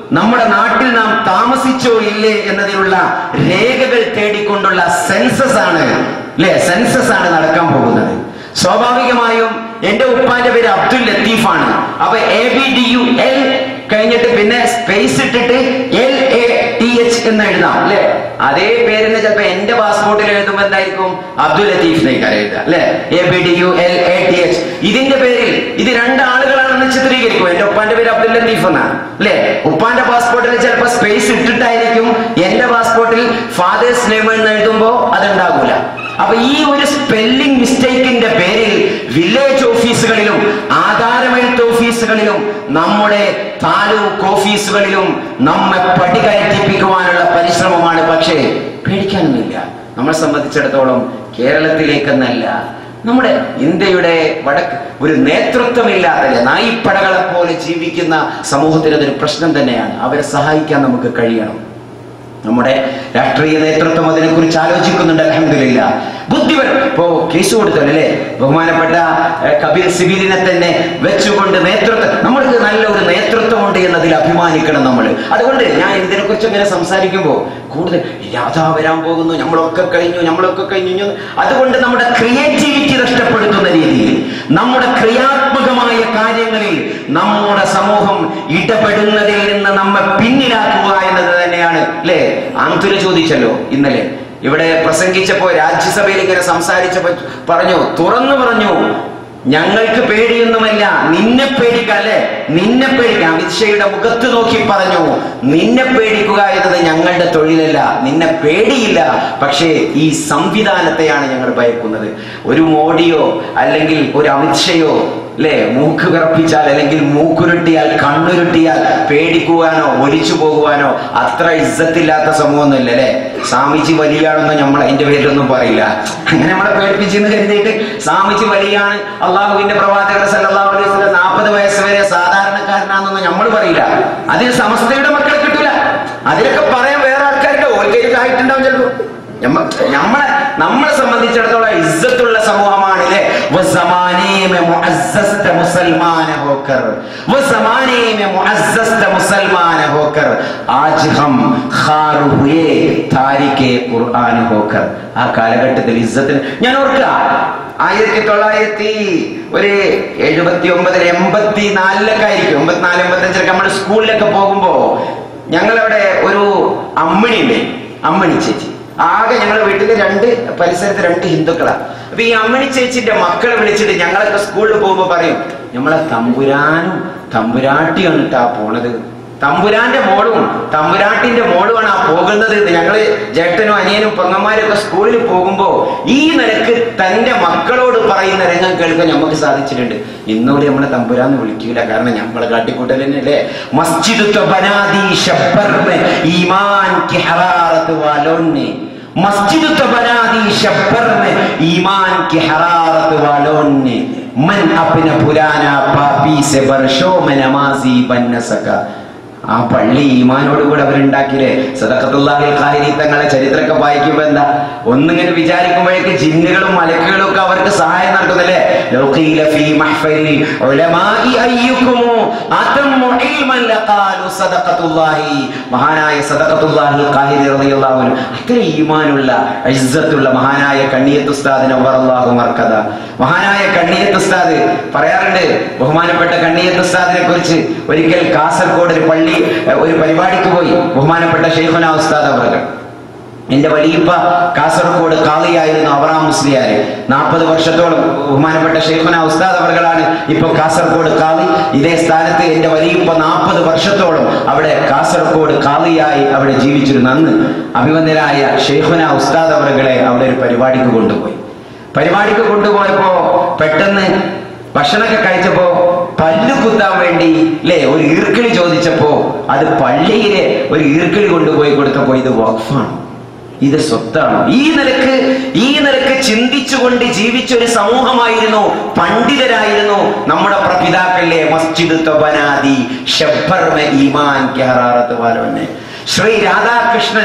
നമ്മുടെ നാട്ടിൽ നാം താമസിച്ചോ ഇല്ലേ എന്നതിനുള്ള രേഖകൾ തേടിക്കൊണ്ടുള്ള സെൻസസ് ആണ് അല്ലെ സെൻസസ് ആണ് നടക്കാൻ പോകുന്നത് സ്വാഭാവികമായും എന്റെ ഉപ്പാന്റെ പേര് അബ്ദുൽ ലത്തീഫാണ് അപ്പൊ A B D U L കഴിഞ്ഞിട്ട് പിന്നെ സ്പേസ് ഇട്ടിട്ട് എൽ എ ടി എച്ച് എന്ന് എഴുതാം അല്ലെ അതേ പേരിന് ചിലപ്പോ എന്റെ പാസ്പോർട്ടിൽ എഴുതുമ്പോ എന്തായിരിക്കും അബ്ദുൽ ലത്തീഫ് എന്നേക്കാൾ എഴുതുക അല്ലെ A B D U L A T H ഇതിന്റെ പേരിൽ ഇത് രണ്ടാളുകളാണെന്ന് ചിത്രീകരിക്കും എന്റെ ഉപ്പാന്റെ പേര് അബ്ദുൽ ലത്തീഫ് എന്നാണ് അല്ലെ ഉപ്പാന്റെ പാസ്പോർട്ടിൽ ചിലപ്പോ സ്പേസ് ഇട്ടിട്ടായിരിക്കും എന്റെ പാസ്പോർട്ടിൽ ഫാദേഴ്സ് നെയിം എന്ന് എഴുതുമ്പോ അതുണ്ടാകൂല അപ്പൊ ഈ ഒരു സ്പെല്ലിംഗ് മിസ്റ്റേക്കിന്റെ പേരിൽ വില്ലേജ് ഓഫീസുകളിലും ആധാരമെഴുത്ത് ഓഫീസുകളിലും നമ്മുടെ താലൂക്ക് ഓഫീസുകളിലും നമ്മെ പടികയറ്റിപ്പിക്കുവാനുള്ള പരിശ്രമമാണ് പക്ഷേ പേടിക്കാനൊന്നുമില്ല നമ്മളെ സംബന്ധിച്ചിടത്തോളം കേരളത്തിലേക്കെന്നല്ല നമ്മുടെ ഇന്ത്യയുടെ വടക്ക് ഒരു നേതൃത്വമില്ലാതെ നായിപ്പടകളെ പോലെ ജീവിക്കുന്ന സമൂഹത്തിന് അതൊരു പ്രശ്നം തന്നെയാണ് അവരെ സഹായിക്കാൻ നമുക്ക് കഴിയണം നമ്മുടെ രാഷ്ട്രീയ നേതൃത്വം അതിനെ കുറിച്ച് ആലോചിക്കുന്നുണ്ട് അലഹമില്ല ബുദ്ധിപരം ഇപ്പോ കേസ് കൊടുത്തല്ലേ ബഹുമാനപ്പെട്ട ഏഹ്, കപിൽ സിബിലിനെ തന്നെ വെച്ചുകൊണ്ട് നേതൃത്വം നമ്മൾക്ക് നല്ല ഒരു നേതൃത്വമുണ്ട് എന്നതിൽ അഭിമാനിക്കണം നമ്മൾ അതുകൊണ്ട് ഞാൻ ഇതിനെ കുറിച്ച് ഇങ്ങനെ സംസാരിക്കുമ്പോൾ കൂടുതൽ രാധാ വരാൻ പോകുന്നു നമ്മളൊക്കെ കഴിഞ്ഞു നമ്മളൊക്കെ കഴിഞ്ഞു അതുകൊണ്ട് നമ്മുടെ ക്രിയേറ്റിവിറ്റി നഷ്ടപ്പെടുത്തുന്ന രീതിയിൽ നമ്മുടെ ക്രിയാത്മകമായ കാര്യങ്ങളിൽ നമ്മുടെ സമൂഹം ഇടപെടുന്നതിൽ നിന്ന് നമ്മെ പിന്നിലാക്കുക എന്നത് തന്നെയാണ് അല്ലേ ആന്തുര ചോദിച്ചല്ലോ ഇന്നലെ ഇവിടെ പ്രസംഗിച്ചപ്പോ രാജ്യസഭയിൽ ഇങ്ങനെ സംസാരിച്ചപ്പോ പറഞ്ഞു തുറന്നു പറഞ്ഞു ഞങ്ങൾക്ക് പേടിയൊന്നുമല്ല നിന്നെ പേടിക്കാം അല്ലെ നിന്നെ പേടിക്കാം അമിത്ഷയുടെ മുഖത്ത് നോക്കി പറഞ്ഞു നിന്നെ പേടിക്കുക എന്നത് ഞങ്ങളുടെ തൊഴിലല്ല നിന്നെ പേടിയില്ല പക്ഷേ ഈ സംവിധാനത്തെയാണ് ഞങ്ങൾ ഭയക്കുന്നത് ഒരു മോഡിയോ അല്ലെങ്കിൽ ഒരു അമിത്ഷയോ അല്ലെ മൂക്ക് വിറപ്പിച്ചാൽ അല്ലെങ്കിൽ മൂക്കുരുട്ടിയാൽ കണ്ണുരുട്ടിയാൽ പേടിക്കുവാനോ ഒലിച്ചു പോകുവാനോ അത്ര ഇജ്ജത്തില്ലാത്ത സമൂഹമൊന്നുമില്ല അല്ലെ സ്വാമിജി വലിയാണെന്ന് നമ്മൾ അതിന്റെ പേരിലൊന്നും പറയില്ല അങ്ങനെ നമ്മളെ പേടിപ്പിച്ചെന്ന് കരുതിയിട്ട് സ്വാമിജി വലിയാണ് അള്ളാഹുവിന്റെ പ്രവാചകർ സല്ലല്ലാഹു അലൈഹി വസല്ലം നാൽപ്പത് വയസ്സ് വരെ സാധാരണക്കാരനാണെന്നൊന്നും നമ്മൾ പറയില്ല അതിന് സമസ്തയുടെ മക്കളെ കിട്ടൂല അതിലൊക്കെ പറയാൻ വേറെ ആൾക്കാരുടെ ഓൽക്കൊക്കെ ആയിട്ടുണ്ടാവും ചിലപ്പോ നമ്മ- നമ്മളെ നമ്മളെ സംബന്ധിച്ചിടത്തോളം ഇസ്സത്തുള്ള സമൂഹമാണ് അല്ലേ वो जमाने में मुअज़्ज़ज़ थे मुसलमान होकर वो जमाने में मुअज़्ज़ज़ थे मुसलमान होकर आज हम खार हुए താരിഖെ ഖുർആൻ ഹോക്കർ ആ കാലഘട്ടത്തിൽ ഇസ്സത്തിന് ഞാൻ ഓർക്കുക ആയിരത്തി തൊള്ളായിരത്തി ഒരു എഴുപത്തി ഒമ്പതിൽ എൺപത്തി നാലിലൊക്കെ ആയിരിക്കും എൺപത്തിനാല് എൺപത്തഞ്ചിലൊക്കെ നമ്മൾ സ്കൂളിലൊക്കെ പോകുമ്പോ ഞങ്ങളവിടെ ഒരു അമ്മിണി ഉണ്ട് അമ്മിണി ചേച്ചി ആകെ ഞങ്ങളുടെ വീട്ടിൽ രണ്ട് പരിസരത്ത് രണ്ട് ഹിന്ദുക്കളാ അപ്പൊ ഈ അമ്മണി ചേച്ചിന്റെ മക്കളെ വിളിച്ചിട്ട് ഞങ്ങളൊക്കെ സ്കൂളിൽ പോകുമ്പോ പറയും നമ്മളെ തമ്പുരാനും തമ്പുരാട്ടിയാണ് കേട്ടാ പോണത് തമ്പുരാന്റെ മോളും തമ്പുരാട്ടിന്റെ മോളുമാണ് ആ പോകുന്നത് എന്ന് ഞങ്ങള് ജേട്ടനും അനിയനും പെങ്ങന്മാരും ഒക്കെ സ്കൂളിൽ പോകുമ്പോ ഈ നിലക്ക് തന്റെ മക്കളോട് പറയുന്ന രംഗം കേൾക്കാൻ നമുക്ക് സാധിച്ചിട്ടുണ്ട് ഇന്നോട് നമ്മളെ തമ്പുരാന്ന് വിളിക്കൂല കാരണം നമ്മളെ കാട്ടിക്കൂട്ടൽ തന്നെയല്ലേ മസ്ജിദ് ത്വ ബനാദി ശബ്ബർ മെ ഈമാൻ കി ഹറാറത്ത് വാലോന്നെ मस्जिद तो बना दी शब्बर में ईमान की हरारत वालों ने मन अपना पुराना पापी से वर्षों में नमाजी बन न सका ആ പള്ളി ഈമാനോട് കൂടെ അവരുണ്ടാക്കിയില്ലേ സദക്കത്തുള്ളാഹിൽ ഖാഹിരി തങ്ങളെ ചരിത്രമൊക്കെ വായിക്കുമ്പോ എന്താ ഒന്നിങ്ങനെ വിചാരിക്കുമ്പോഴേക്ക് ജിന്നുകളും മലക്കുകളും ഒക്കെ അവർക്ക് സഹായം നടക്കുന്നല്ലേ ലൗ ഖീല ഫീ മഹ്ഫലിൽ ഉലമാഇ അയ്യുക്കും അതമ്മു ഇൽമൻ ലഖാലു സദഖത്തുല്ലാഹി മഹാനായ സദഖത്തുല്ലാഹിൽ ഖാഹിരി റളിയല്ലാഹു അൻഹു അത്ര ഈമാനുള്ള ഇസ്സത്തുള്ള മഹാനായ കണ്ണിയത്ത് ഉസ്താദിനെ അല്ലാഹു മർക്കദ മഹാനായ കണ്ണിയത്ത് ഉസ്താദ് പറയാറുണ്ട് ബഹുമാനപ്പെട്ട കണ്ണിയത്ത് ഉസ്താദിനെ കുറിച്ച് ഒരിക്കൽ കാസർഗോഡ് ഒരു പള്ളി ഏഹ്, ഒരു പരിപാടിക്ക് പോയി ബഹുമാനപ്പെട്ട ഷെയ്ഖുന ഉസ്താദ് അവർ എന്റെ വലിയപ്പ കാസർഗോഡ് കാളിയായിരുന്നു അവറാം മുസ്ലിയാര് നാൽപ്പത് വർഷത്തോളം ബഹുമാനപ്പെട്ട ഷെയ്ഖുന ഉസ്താദ് അവർകളാണ് ഇപ്പൊ കാസർഗോഡ് കാളി ഇതേ സ്ഥാനത്ത് എന്റെ വലിയപ്പ നാൽപ്പത് വർഷത്തോളം അവിടെ കാസർഗോഡ് കാളിയായി അവിടെ ജീവിച്ചിരുന്നു അന്ന് അഭിമന്യരായ ഷെയ്ഖുന ഉസ്താദ് അവർകളെ അവിടെ ഒരു പരിപാടിക്ക് കൊണ്ടുപോയി പരിപാടിക്ക് കൊണ്ടുപോയപ്പോ പെട്ടെന്ന് ഭക്ഷണമൊക്കെ കഴിച്ചപ്പോ പല്ല് കുത്താൻ വേണ്ടി അല്ലേ ഒരു ഈർക്കിളി ചോദിച്ചപ്പോ അത് പള്ളിയിലെ ഒരു ഈർക്കിളി കൊണ്ടുപോയി കൊടുത്തപ്പോ ഇത് വഖഫാണ് ഇത് സ്വത്താണ് ഈ നിലക്ക് ഈ നിലക്ക് ചിന്തിച്ചുകൊണ്ട് ജീവിച്ച ഒരു സമൂഹമായിരുന്നു പണ്ഡിതരായിരുന്നു നമ്മുടെ പ്രപിതാക്കളിലെ മസ്ജിദ് തൊബനാദി ഷബ്ബർ മെ ഈമാൻ കെ ഹറാറത്ത് വാലോനെ ശ്രീ രാധാകൃഷ്ണൻ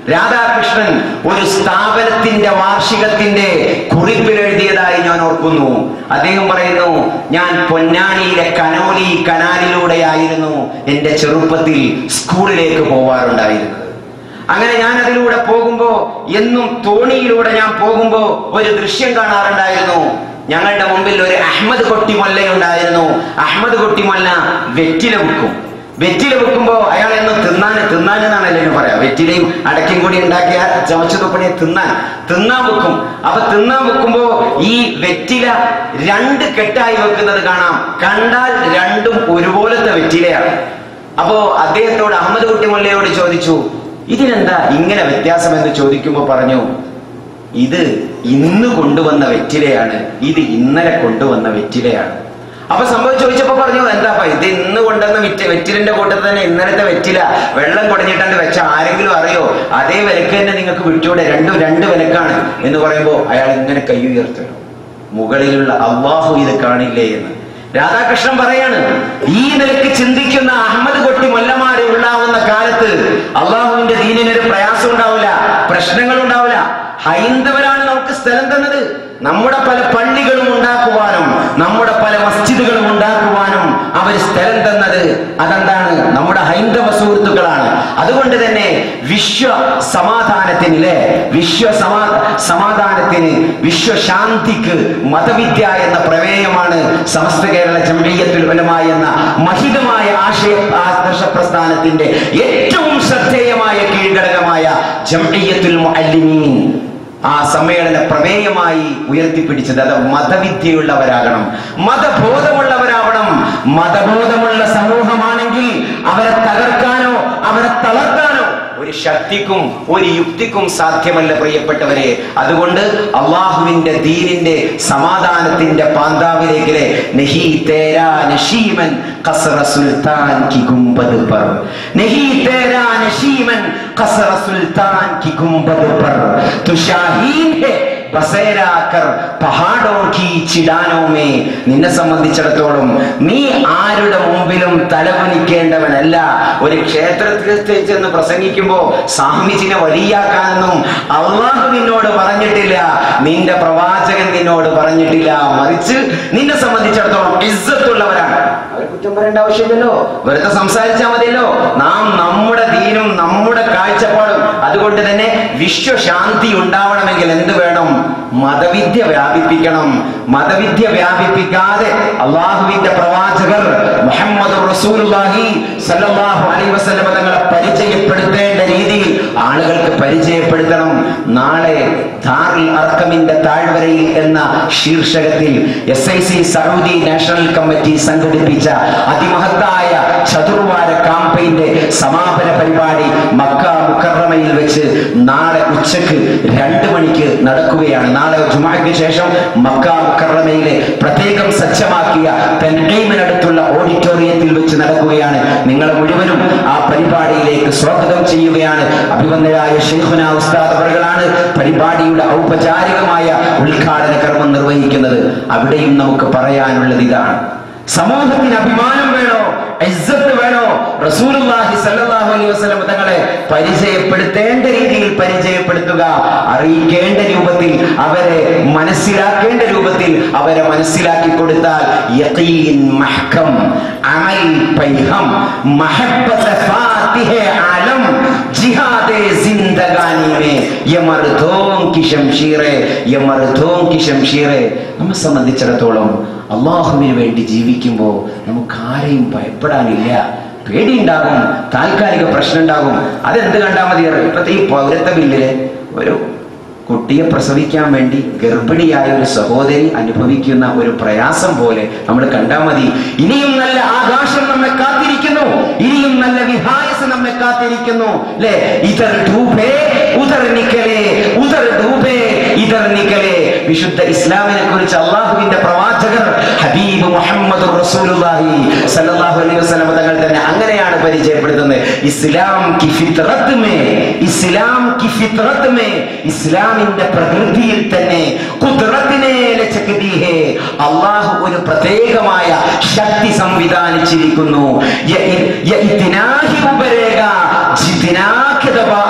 രാധാകൃഷ്ണൻ ഒരു സ്ഥാപനത്തിന്റെ വാർഷികത്തിന്റെ കുറിപ്പിൽ എഴുതിയതായി ഞാൻ ഓർക്കുന്നു അദ്ദേഹം പറയുന്നു ഞാൻ പൊന്നാനിയിലെ കനോലി കനാലിലൂടെയായിരുന്നു എന്റെ ചെറുപ്പത്തിൽ സ്കൂളിലേക്ക് പോവാറുണ്ടായിരുന്നത് അങ്ങനെ ഞാൻ അതിലൂടെ പോകുമ്പോ എന്നും തോണിയിലൂടെ ഞാൻ പോകുമ്പോ ഒരു ദൃശ്യം കാണാറുണ്ടായിരുന്നു ഞങ്ങളുടെ മുമ്പിൽ ഒരു അഹമ്മദ് കൊട്ടിമൊല്ലയുണ്ടായിരുന്നു അഹമ്മദ് കൊട്ടിമൊല്ല വെറ്റില വെക്കും വെറ്റില വെക്കുമ്പോ അയാൾ എന്ന് തിന്നാൻ തിന്നാൻ എന്നാണ് എല്ലാവരും പറയാം വെറ്റിലയും അടയ്ക്കും കൂടി ഉണ്ടാക്കിയ ചമച്ചു തുപ്പണിയെ തിന്നാൻ തിന്നാൻ വെക്കും അപ്പൊ തിന്നാൻ വെക്കുമ്പോ ഈ വെറ്റില രണ്ട് കെട്ടായി വെക്കുന്നത് കാണാം കണ്ടാൽ രണ്ടും ഒരുപോലത്തെ വെറ്റിലയാണ് അപ്പോ അദ്ദേഹത്തോട് അഹമ്മദ് കുട്ടി മുല്ലയോട് ചോദിച്ചു ഇതിനെന്താ ഇങ്ങനെ വ്യത്യാസം എന്ന് ചോദിക്കുമ്പോൾ പറഞ്ഞു ഇത് ഇന്ന് കൊണ്ടുവന്ന വെറ്റിലയാണ് ഇത് ഇന്നലെ കൊണ്ടുവന്ന വെറ്റിലയാണ് അപ്പൊ സംഭവം ചോദിച്ചപ്പോ പറഞ്ഞു എന്താ ഇത് ഇന്ന് കൊണ്ടുവന്ന വിറ്റ വെറ്റിലിന്റെ കൂട്ടത്തിൽ തന്നെ ഇന്നലത്തെ വെറ്റില വെള്ളം കുടഞ്ഞിട്ടാണ്ട് വെച്ച ആരെങ്കിലും അറിയോ അതേ വിലക്ക് തന്നെ നിങ്ങൾക്ക് വിറ്റൂടെ രണ്ടും രണ്ട് വിലക്കാണ് എന്ന് പറയുമ്പോ അയാൾ ഇങ്ങനെ കൈ ഉയർത്തണം മുകളിലുള്ള അള്ളാഹു ഇത് കാണില്ലേ എന്ന് രാധാകൃഷ്ണൻ പറയാണ് ഈ നിലയ്ക്ക് ചിന്തിക്കുന്ന അഹമ്മദ് കൊട്ടി മൊല്ലമാരെ ഉണ്ടാവുന്ന കാലത്ത് അള്ളാഹുവിന്റെ ദീനിനൊരു പ്രയാസം ഉണ്ടാവില്ല പ്രശ്നങ്ങൾ ഉണ്ടാവില്ല ഹൈന്ദവരാണ് നമുക്ക് സ്ഥലം തന്നത് നമ്മുടെ പല പള്ളികളും ഉണ്ടാക്കുവാനും നമ്മുടെ പല മസ്ജിദുകളും ഉണ്ടാക്കുവാനും അവർ സ്ഥലം തന്നത് അതെന്താണ് നമ്മുടെ ഹൈന്ദവ സുഹൃത്തുക്കളാണ് അതുകൊണ്ട് തന്നെ വിശ്വ സമാധാനത്തിന് അല്ലെ വിശ്വ സമా സമാധാനത്തിന് വിശ്വശാന്തിക്ക് മതവിദ്യ എന്ന പ്രമേയമാണ് സമസ്ത കേരള ജംഇയ്യത്തുൽ ഉലമ എന്ന മഹിതമായ ആശയ ആദർശ പ്രസ്ഥാനത്തിന്റെ ഏറ്റവും ശ്രദ്ധേയമായ കീഴ്ഘടകമായ ജംഇയ്യത്തുൽ മുഅല്ലിമീൻ ആ സമ്മേളന പ്രമേയമായി ഉയർത്തിപ്പിടിച്ചത് അത് മതവിദ്യയുള്ളവരാകണം മതബോധമുള്ളവരാവണം മതബോധമുള്ള സമൂഹമാണെങ്കിൽ അവരെ തകർക്കാനോ അവരെ തളർത്താനോ ഒരു ശക്തിക്കും ഒരു യുക്തിക്കും സാധ്യമല്ല പ്രിയപ്പെട്ടവരെ അതുകൊണ്ട് അള്ളാഹുവിന്റെ ദീനിന്റെ സമാധാനത്തിന്റെ പാന്താവിലേക്ക് നഹി തേരാ നശീമൻ ഖസറ സുൽത്താൻ കി ഗുംബദ് പർ നഹി തേരാ നശീമൻ ഖസറ സുൽത്താൻ കി ഗുംബദ് പർ തു ഷാഹീൻ ഹേ ബസേരാക്കർ പഹാഡോ കി ചിടാനോ മേ നിന്നെ സംബന്ധിച്ചിടത്തോളം നീ ആരുടെ മുമ്പിലും തലകുനിക്കേണ്ടവനല്ല ഒരു ക്ഷേത്രത്തിൽ ചെന്ന് പ്രസംഗിക്കുമ്പോ സ്വാമിജിനെ വലിയാക്കാനൊന്നും അള്ളാഹു നിന്നോട് പറഞ്ഞിട്ടില്ല നിന്റെ പ്രവാചകൻ നിന്നോട് പറഞ്ഞിട്ടില്ല മറിച്ച് നിന്നെ സംബന്ധിച്ചിടത്തോളം ഇസ്സത്തുള്ളവരാണ് അവർ കുറ്റം പറയേണ്ട ആവശ്യമില്ലല്ലോ വെറുതെ സംസാരിച്ചാൽ മതിയല്ലോ നാം നമ്മുടെ ദീനും നമ്മുടെ കാഴ്ചപ്പാടും അതുകൊണ്ട് തന്നെ വിശ്വശാന്തി ഉണ്ടാവണമെങ്കിൽ എന്ത് വേണം മതവിദ്യ വ്യാപിപ്പിക്കണം മതവിദ്യ വ്യാപിപ്പിക്കാതെ അള്ളാഹുവിന്റെ പ്രവാചകർ മുഹമ്മദ് റസൂലുള്ളാഹി സല്ലല്ലാഹു അലൈഹി വസല്ലം തങ്ങളെ പരിചയപ്പെടുത്തേണ്ട രീതിയിൽ ആളുകൾക്ക് പരിചയപ്പെടുത്തണം നാളെ ദാറുൽ അർക്കമിന്റെ താഴ്വരയിൽ എന്ന ശീർഷകത്തിൽ S I C Saudi national committee സംഘടിപ്പിച്ച അതിമഹത്തായ ചതുർവാര കാമ്പയിന്റെ സമാപന പരിപാടി മക്ക മുക്കറമയിൽ വെച്ച് നാളെ ഉച്ചക്ക് രണ്ട് മണിക്ക് നടക്കുകയാണ് നാളെ ജുമാക്ക് ശേഷം മക്ക മുക്കറമയിലെ പ്രത്യേകം സജ്ജമാക്കിയ തെൻകൈമിനടുത്തുള്ള ഓഡിറ്റോറിയത്തിൽ വെച്ച് നടക്കുകയാണ് നിങ്ങൾ മുഴുവനും ആ പരിപാടിയിലേക്ക് സ്വാഗതം ചെയ്യുകയാണ് അഭിവന്ദരായ ഷെയ്ഖുന ഉസ്താദ് അവറുകളാണ് പരിപാടിയുടെ ഔപചാരികമായ ഉദ്ഘാടന കർമ്മം നിർവഹിക്കുന്നത് അവിടെയും നമുക്ക് പറയാനുള്ളത് ഇതാണ് സമൂഹത്തിന് അഭിമാനം വേണോ ഇസ്സത്ത് വേണോ റസൂലുള്ളാഹി സല്ലല്ലാഹു അലൈഹി വസല്ലം തങ്ങളെ പരിചയപ്പെടുത്തേണ്ട രീതിയിൽ പരിചയപ്പെടുത്തുക അറിയിക്കേണ്ട രൂപത്തിൽ അവരെ മനസ്സിലാക്കേണ്ട രൂപത്തിൽ അവരെ മനസ്സിലാക്കി കൊടുത്താൽ യഖീൻ മഹ്കം അമൽ പൈഹം മഹബ്ബത്ത് ഫാത്തിഹ ആലം ജിഹാദെ ജിന്ദഗാനി മേ യ മർദോം കി ശംഷീറെ യ മർദോം കി ശംഷീറെ നമ്മെ സംബന്ധിച്ചിടത്തോളം അള്ളാഹുവിന് വേണ്ടി ജീവിക്കുമ്പോൾ നമുക്ക് ആരെയും ഭയപ്പെടാനില്ല പേടിയുണ്ടാകും താൽക്കാലിക പ്രശ്നം ഉണ്ടാകും അതെന്ത് കണ്ടാൽ മതി ഇപ്പത്തെ ഈ പൗരത്വ ബില്ലില് ഒരു കുട്ടിയെ പ്രസവിക്കാൻ വേണ്ടി ഗർഭിണിയായ ഒരു സഹോദരി അനുഭവിക്കുന്ന ഒരു പ്രയാസം പോലെ നമ്മൾ കണ്ടാൽ മതി ഇനിയും നല്ല ആകാശം നമ്മെ കാത്തിരിക്കുന്നു ഇനിയും നല്ല വിഹായസ് നമ്മെ കാത്തിരിക്കുന്നു അല്ലേ ഇതർ ഡൂബേ ഉദർ നിക്കലേ ഉദർ ഡൂബേ ഇതർ നിക്കലേ വിശുദ്ധ ഇസ്ലാമിനെ കുറിച്ച് അള്ളാഹുവിന്റെ പ്രവാചകർ ഹബീബ് മുഹമ്മദ് റസൂലുള്ളാഹി സല്ലല്ലാഹു അലൈഹി വസല്ലം തങ്ങൾ തന്നെ അങ്ങനെയാണ് പരിചയപ്പെടുത്തുന്നത് ഇസ്ലാം കി ഫിത്രത്ത് മേ ഇസ്ലാം കി ഫിത്രത്ത് മേ ഇസ്ലാമിന്റെ പ്രകൃതിയിൽ തന്നെ കുദ്റത്തിനെ ലചക്തി ഹേ അള്ളാഹു ഒരു പ്രത്യേകമായ ശക്തി സംവിധാനിച്ചിരിക്കുന്നു യ ഇ- യ ഇത്നാഹി ഉബരേഗ ജിത്നാ കെ ദബാഹെ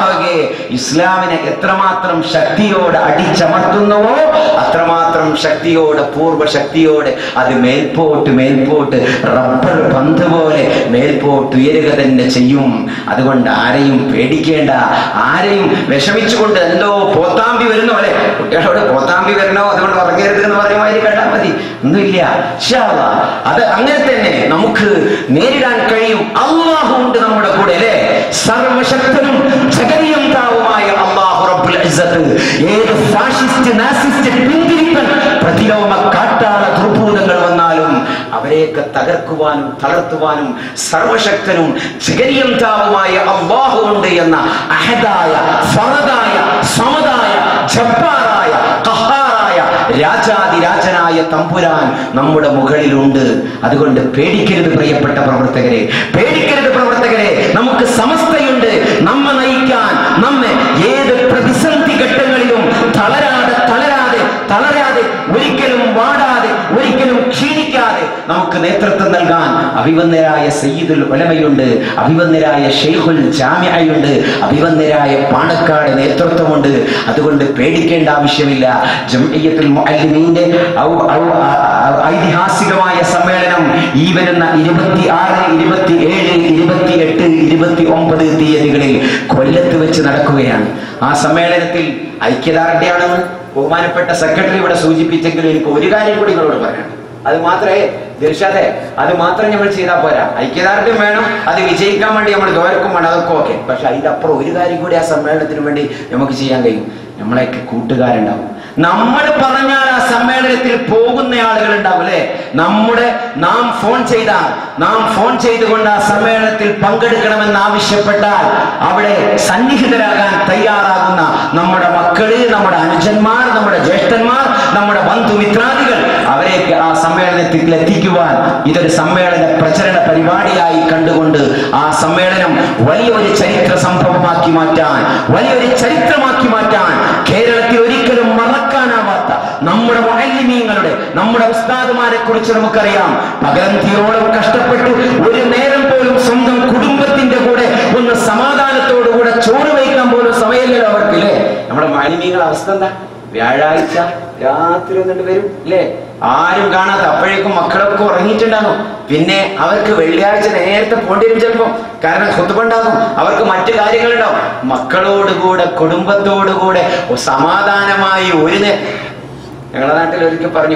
ഇസ്ലാമിനെ എത്രമാത്രം ശക്തിയോടെ അടിച്ചമർത്തുന്നുവോ അത്രമാത്രം ശക്തിയോടെ പൂർവ്വ ശക്തിയോടെ അത് മേൽപോട്ട് മേൽപോട്ട് റബ്ബർ പന്ത് പോലെ മേൽപോട്ട് ഉയരുക തന്നെ ചെയ്യും അതുകൊണ്ട് ആരെയും പേടിക്കേണ്ട ആരെയും വിഷമിച്ചുകൊണ്ട് എന്തോ പോത്താമ്പി വരുന്നോ അല്ലെ കുട്ടികളോട് പോത്താമ്പി വരണോ അതുകൊണ്ട് ഉറങ്ങരുത് എന്ന് പറയുമാതിരി കേട്ടാൽ മതി ഒന്നുമില്ല ഇൻഷാ അല്ലാ. അത് അങ്ങനെ തന്നെ നമുക്ക് നേരിടാൻ കഴിയും അള്ളാഹു ഉണ്ട് നമ്മുടെ കൂടെ അല്ലേ സർവശക്തനും ജഗതിയും താവുമായ അള്ളാഹു റബ്ബുൽ ഇസ്സത്ത് ഏത് ഫാഷിസ്റ്റ് നാസിസ്റ്റ് പിന്തിരിപ്പൻ പ്രതിലോമ കാട്ടാള ദുർഭൂതങ്ങൾ വന്നാലും അവരെയൊക്കെ തകർക്കുവാനും തളർത്തുവാനും സർവശക്തനും ജഗരിയം താവുമായ അള്ളാഹു ഉണ്ട് എന്ന അഹദായ ഫറദായ സമതായ ജബ്ബാറായ ഖഹാറായ രാജാതിരാജനായ തമ്പുരാൻ നമ്മുടെ മുകളിലുണ്ട് അതുകൊണ്ട് പേടിക്കരുത് പ്രിയപ്പെട്ട പ്രവർത്തകരെ പേടിക്കരുത് പ്രവർത്തകരെ നമുക്ക് സമസ്തയുണ്ട് നമ്മെ നയിക്കാൻ നമ്മെ ഏത് പ്രതിസന്ധി ഘട്ടങ്ങളിലും തളരാതെ തളരാതെ തളരാതെ ഒരിക്കലും വാടാതെ ഒരിക്കലും ക്ഷീണിക്കാതെ നമുക്ക് നേതൃത്വം നൽകാൻ അഭിവന്ദരായ സയ്യിദുൽ ഉലമയുണ്ട് അഭിവന്ദരായ ഷെയ്ഖുൽ ജാമ്യയുണ്ട് അഭിവന്ദരായ പാണക്കാട് നേതൃത്വമുണ്ട് അതുകൊണ്ട് പേടിക്കേണ്ട ആവശ്യമില്ല ജംഇയ്യത്തുൽ മുഅല്ലിമീന്റെ ഔ- ഔ- ആ- ആ- ഐതിഹാസികമായ സമ്മേളനം ഈ വരുന്ന ഇരുപത്തി ആറ് ഇരുപത്തി ഏഴ് ഇരുപത്തി എട്ട് ഇരുപത്തി ഒമ്പത് തീയതികളിൽ കൊല്ലത്ത് വെച്ച് നടക്കുകയാണ് ആ സമ്മേളനത്തിൽ ഐക്യദാർഢ്യമാണെന്ന് ബഹുമാനപ്പെട്ട സെക്രട്ടറി ഇവിടെ സൂചിപ്പിച്ചെങ്കിലും എനിക്ക് ഒരു കാര്യം കൂടി നിങ്ങളോട് പറയാം അത് മാത്രമേ ദിർഷാദെ അത് മാത്രം നമ്മൾ ചെയ്താൽ പോരാ ഐക്യദാർഢ്യം വേണം അത് വിജയിക്കാൻ വേണ്ടി നമ്മൾ ദ്വാരക്കും വേണം അതൊക്കെ ഓക്കെ പക്ഷെ അതിന്റെ അപ്പുറം ഒരു കാര്യം കൂടി ആ സമ്മേളനത്തിന് വേണ്ടി നമുക്ക് ചെയ്യാൻ കഴിയും നമ്മളെയൊക്കെ കൂട്ടുകാരുണ്ടാവും നമ്മൾ പറഞ്ഞാൽ ആ സമ്മേളനത്തിൽ പോകുന്ന ആളുകൾ ഉണ്ടാവും അല്ലെ നമ്മുടെ നാം ഫോൺ ചെയ്താൽ നാം ഫോൺ ചെയ്തുകൊണ്ട് ആ സമ്മേളനത്തിൽ പങ്കെടുക്കണമെന്ന് ആവശ്യപ്പെട്ടാൽ അവിടെ സന്നിഹിതരാകാൻ തയ്യാറാകുന്ന നമ്മുടെ മക്കള് നമ്മുടെ അനുജന്മാർ നമ്മുടെ ജ്യേഷ്ഠന്മാർ നമ്മുടെ ബന്ധുമിത്രാദികൾ അവരെയൊക്കെ ആ സമ്മേളനത്തിൽ എത്തിക്കുവാൻ ഇതൊരു സമ്മേളന പ്രചരണ പരിപാടിയായി കണ്ടുകൊണ്ട് ആ സമ്മേളനം വലിയൊരു ചരിത്ര സംഭവമാക്കി മാറ്റാൻ വലിയൊരു ചരിത്രമാക്കി മാറ്റാൻ കേരളത്തിൽ ഒരിക്കലും മറക്കാനാവാത്ത നമ്മുടെ മുഅല്ലിമീങ്ങളുടെ നമ്മുടെ ഉസ്താദുമാരെ കുറിച്ച് നമുക്കറിയാം പകരന്തിയോളം കഷ്ടപ്പെട്ട് ഒരു നേരം പോലും സ്വന്തം കുടുംബത്തിന്റെ കൂടെ ഒന്ന് സമാധാനത്തോടുകൂടെ ചോറ് വയ്ക്കാൻ പോലും സമയമില്ലല്ലോ അവർക്ക് അല്ലേ നമ്മുടെ മാലിന്യങ്ങളുടെ അവസ്ഥ എന്താ വ്യാഴാഴ്ച രാത്രി ഒന്നിട്ട് വരും അല്ലേ ആരും കാണാത്ത അപ്പോഴേക്കും മക്കളൊക്കെ ഉറങ്ങിയിട്ടുണ്ടാകും പിന്നെ അവർക്ക് വെള്ളിയാഴ്ച നേരത്തെ പോണ്ടി വരും ചിലപ്പോ കാരണം കുത്തുപണ്ടാകും അവർക്ക് മറ്റു കാര്യങ്ങളുണ്ടാവും മക്കളോടുകൂടെ കുടുംബത്തോടുകൂടെ സമാധാനമായി ഒരു നേ- ഞങ്ങളുടെ നാട്ടിൽ ഒരിക്കൽ പറഞ്ഞു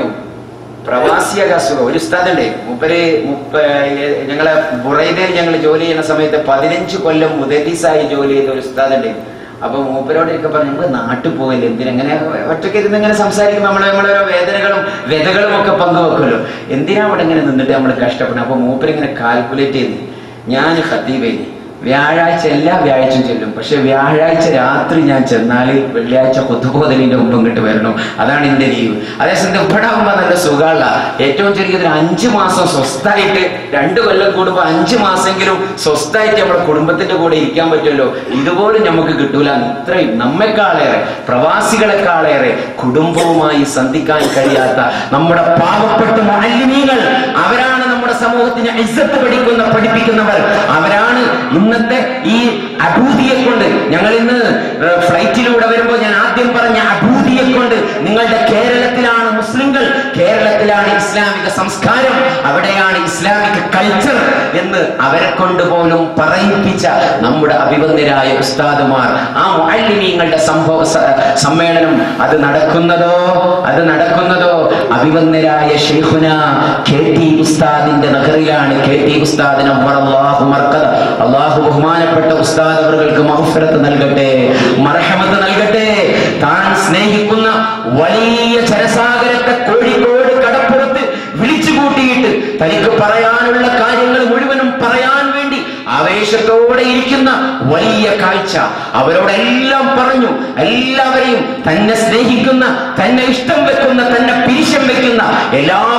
പ്രവാസിയ അസുഖം ഒരു ഉസ്താദുണ്ട് മുപ്പര് മുപ്പ ഏ- ഞങ്ങളെ ബുറൈദയിൽ ഞങ്ങൾ ജോലി ചെയ്യുന്ന സമയത്ത് പതിനഞ്ച് കൊല്ലം മുദരീസായി ജോലി ചെയ്ത ഒരു ഉസ്താദുണ്ട് അപ്പൊ മൂപ്പരോട് ഒക്കെ പറഞ്ഞു നമുക്ക് നാട്ടിൽ പോയില്ല എന്തിനെങ്ങനെ ഒറ്റയ്ക്ക് ഇരുന്ന് ഇങ്ങനെ സംസാരിക്കുമ്പോൾ നമ്മളെ നമ്മളെ ഓരോ വേദനകളും വ്യതകളും ഒക്കെ പങ്കുവെക്കുമല്ലോ എന്തിനാ അവിടെ ഇങ്ങനെ നിന്നിട്ട് നമ്മൾ കഷ്ടപ്പെടണം അപ്പൊ മൂപ്പരിങ്ങനെ കാൽക്കുലേറ്റ് ചെയ്ത് ഞാൻ ഖത്തീബേനി വ്യാഴാഴ്ച എല്ലാ വ്യാഴാഴ്ചയും ചെല്ലും പക്ഷെ വ്യാഴാഴ്ച രാത്രി ഞാൻ ചെന്നാൽ വെള്ളിയാഴ്ച കൊത്തുപോതലിന്റെ മുമ്പ് ഇങ്ങോട്ട് വരണം അതാണ് എന്റെ ലീവ് അതേസമയം ഇവിടെ ആകുമ്പോൾ നല്ല സുഖമുള്ള ഏറ്റവും ചുരുങ്ങിയത് ഒരു അഞ്ചു മാസം സ്വസ്ഥായിട്ട് രണ്ട് കൊല്ലം കൂടുമ്പോൾ അഞ്ചു മാസമെങ്കിലും സ്വസ്ഥായിട്ട് നമ്മുടെ കുടുംബത്തിന്റെ കൂടെ ഇരിക്കാൻ പറ്റുമല്ലോ ഇതുപോലും നമുക്ക് കിട്ടൂല ഇത്രയും നമ്മെക്കാളേറെ പ്രവാസികളെക്കാളേറെ കുടുംബവുമായി സന്ധിക്കാൻ കഴിയാത്ത നമ്മുടെ പാവപ്പെട്ട മഹല്ലിമീങ്ങൾ അവരാണ് നമ്മുടെ സമൂഹത്തിന് ഇസ്സത്ത് പഠിക്കുന്ന പഠിപ്പിക്കുന്നവർ അവരാണ് ഇന്നത്തെ ഈ അഭൂതിയെ കൊണ്ട് ഞങ്ങൾ ഇന്ന് ഏഹ്, ഫ്ലൈറ്റിലൂടെ വരുമ്പോൾ ഞാൻ ആദ്യം പറഞ്ഞ അഭൂതിയെ കൊണ്ട് നിങ്ങളുടെ കേരളത്തിലാണ് മുസ്ലിങ്ങൾ കേരളത്തിലാണ് ഇസ്ലാമിക സംസ്കാരം അവിടെയാണ് ഇസ്ലാമിക കൾച്ചർ എന്ന് അവരെ കൊണ്ട് പോലും പറയിപ്പിച്ച നമ്മുടെ അഭിവന്ദരായ ഉസ്താദുമാർ ആ മുഅല്ലിമീങ്ങളുടെ സംഭവ സ- സമ്മേളനം അത് നടക്കുന്നതോ അത് നടക്കുന്നതോ അഭിവന്ദരായ ഷെയ്ഖുന കെ ടി ഉസ്താദിന്റെ നഗറിലാണ് കെ ടി ഉസ്താദിന് അള്ളാഹു മർക്കത അള്ളാഹു ബഹുമാനപ്പെട്ട ഉസ്താദ് അവർക്ക് മഹഫരത്ത് നൽകട്ടെ മർഹമത്ത് നൽകട്ടെ താൻ സ്നേഹിക്കുന്ന വലിയ ജനസാഗരത്തെ കോഴിക്കോട് കടപ്പുറത്ത് വിളിച്ചു കൂട്ടിയിട്ട് തനിക്ക് പറയാനുള്ള കാര്യങ്ങൾ മുഴുവനും പറയാൻ വേണ്ടി ആവേശത്തോടെ ഇരിക്കുന്ന വലിയ കാഴ്ച അവരോടെല്ലാം പറഞ്ഞു എല്ലാവരെയും തന്നെ സ്നേഹിക്കുന്ന തന്നെ ഇഷ്ടം വെക്കുന്ന തന്നെ പിരിശം വെക്കുന്ന എല്ലാവരെയും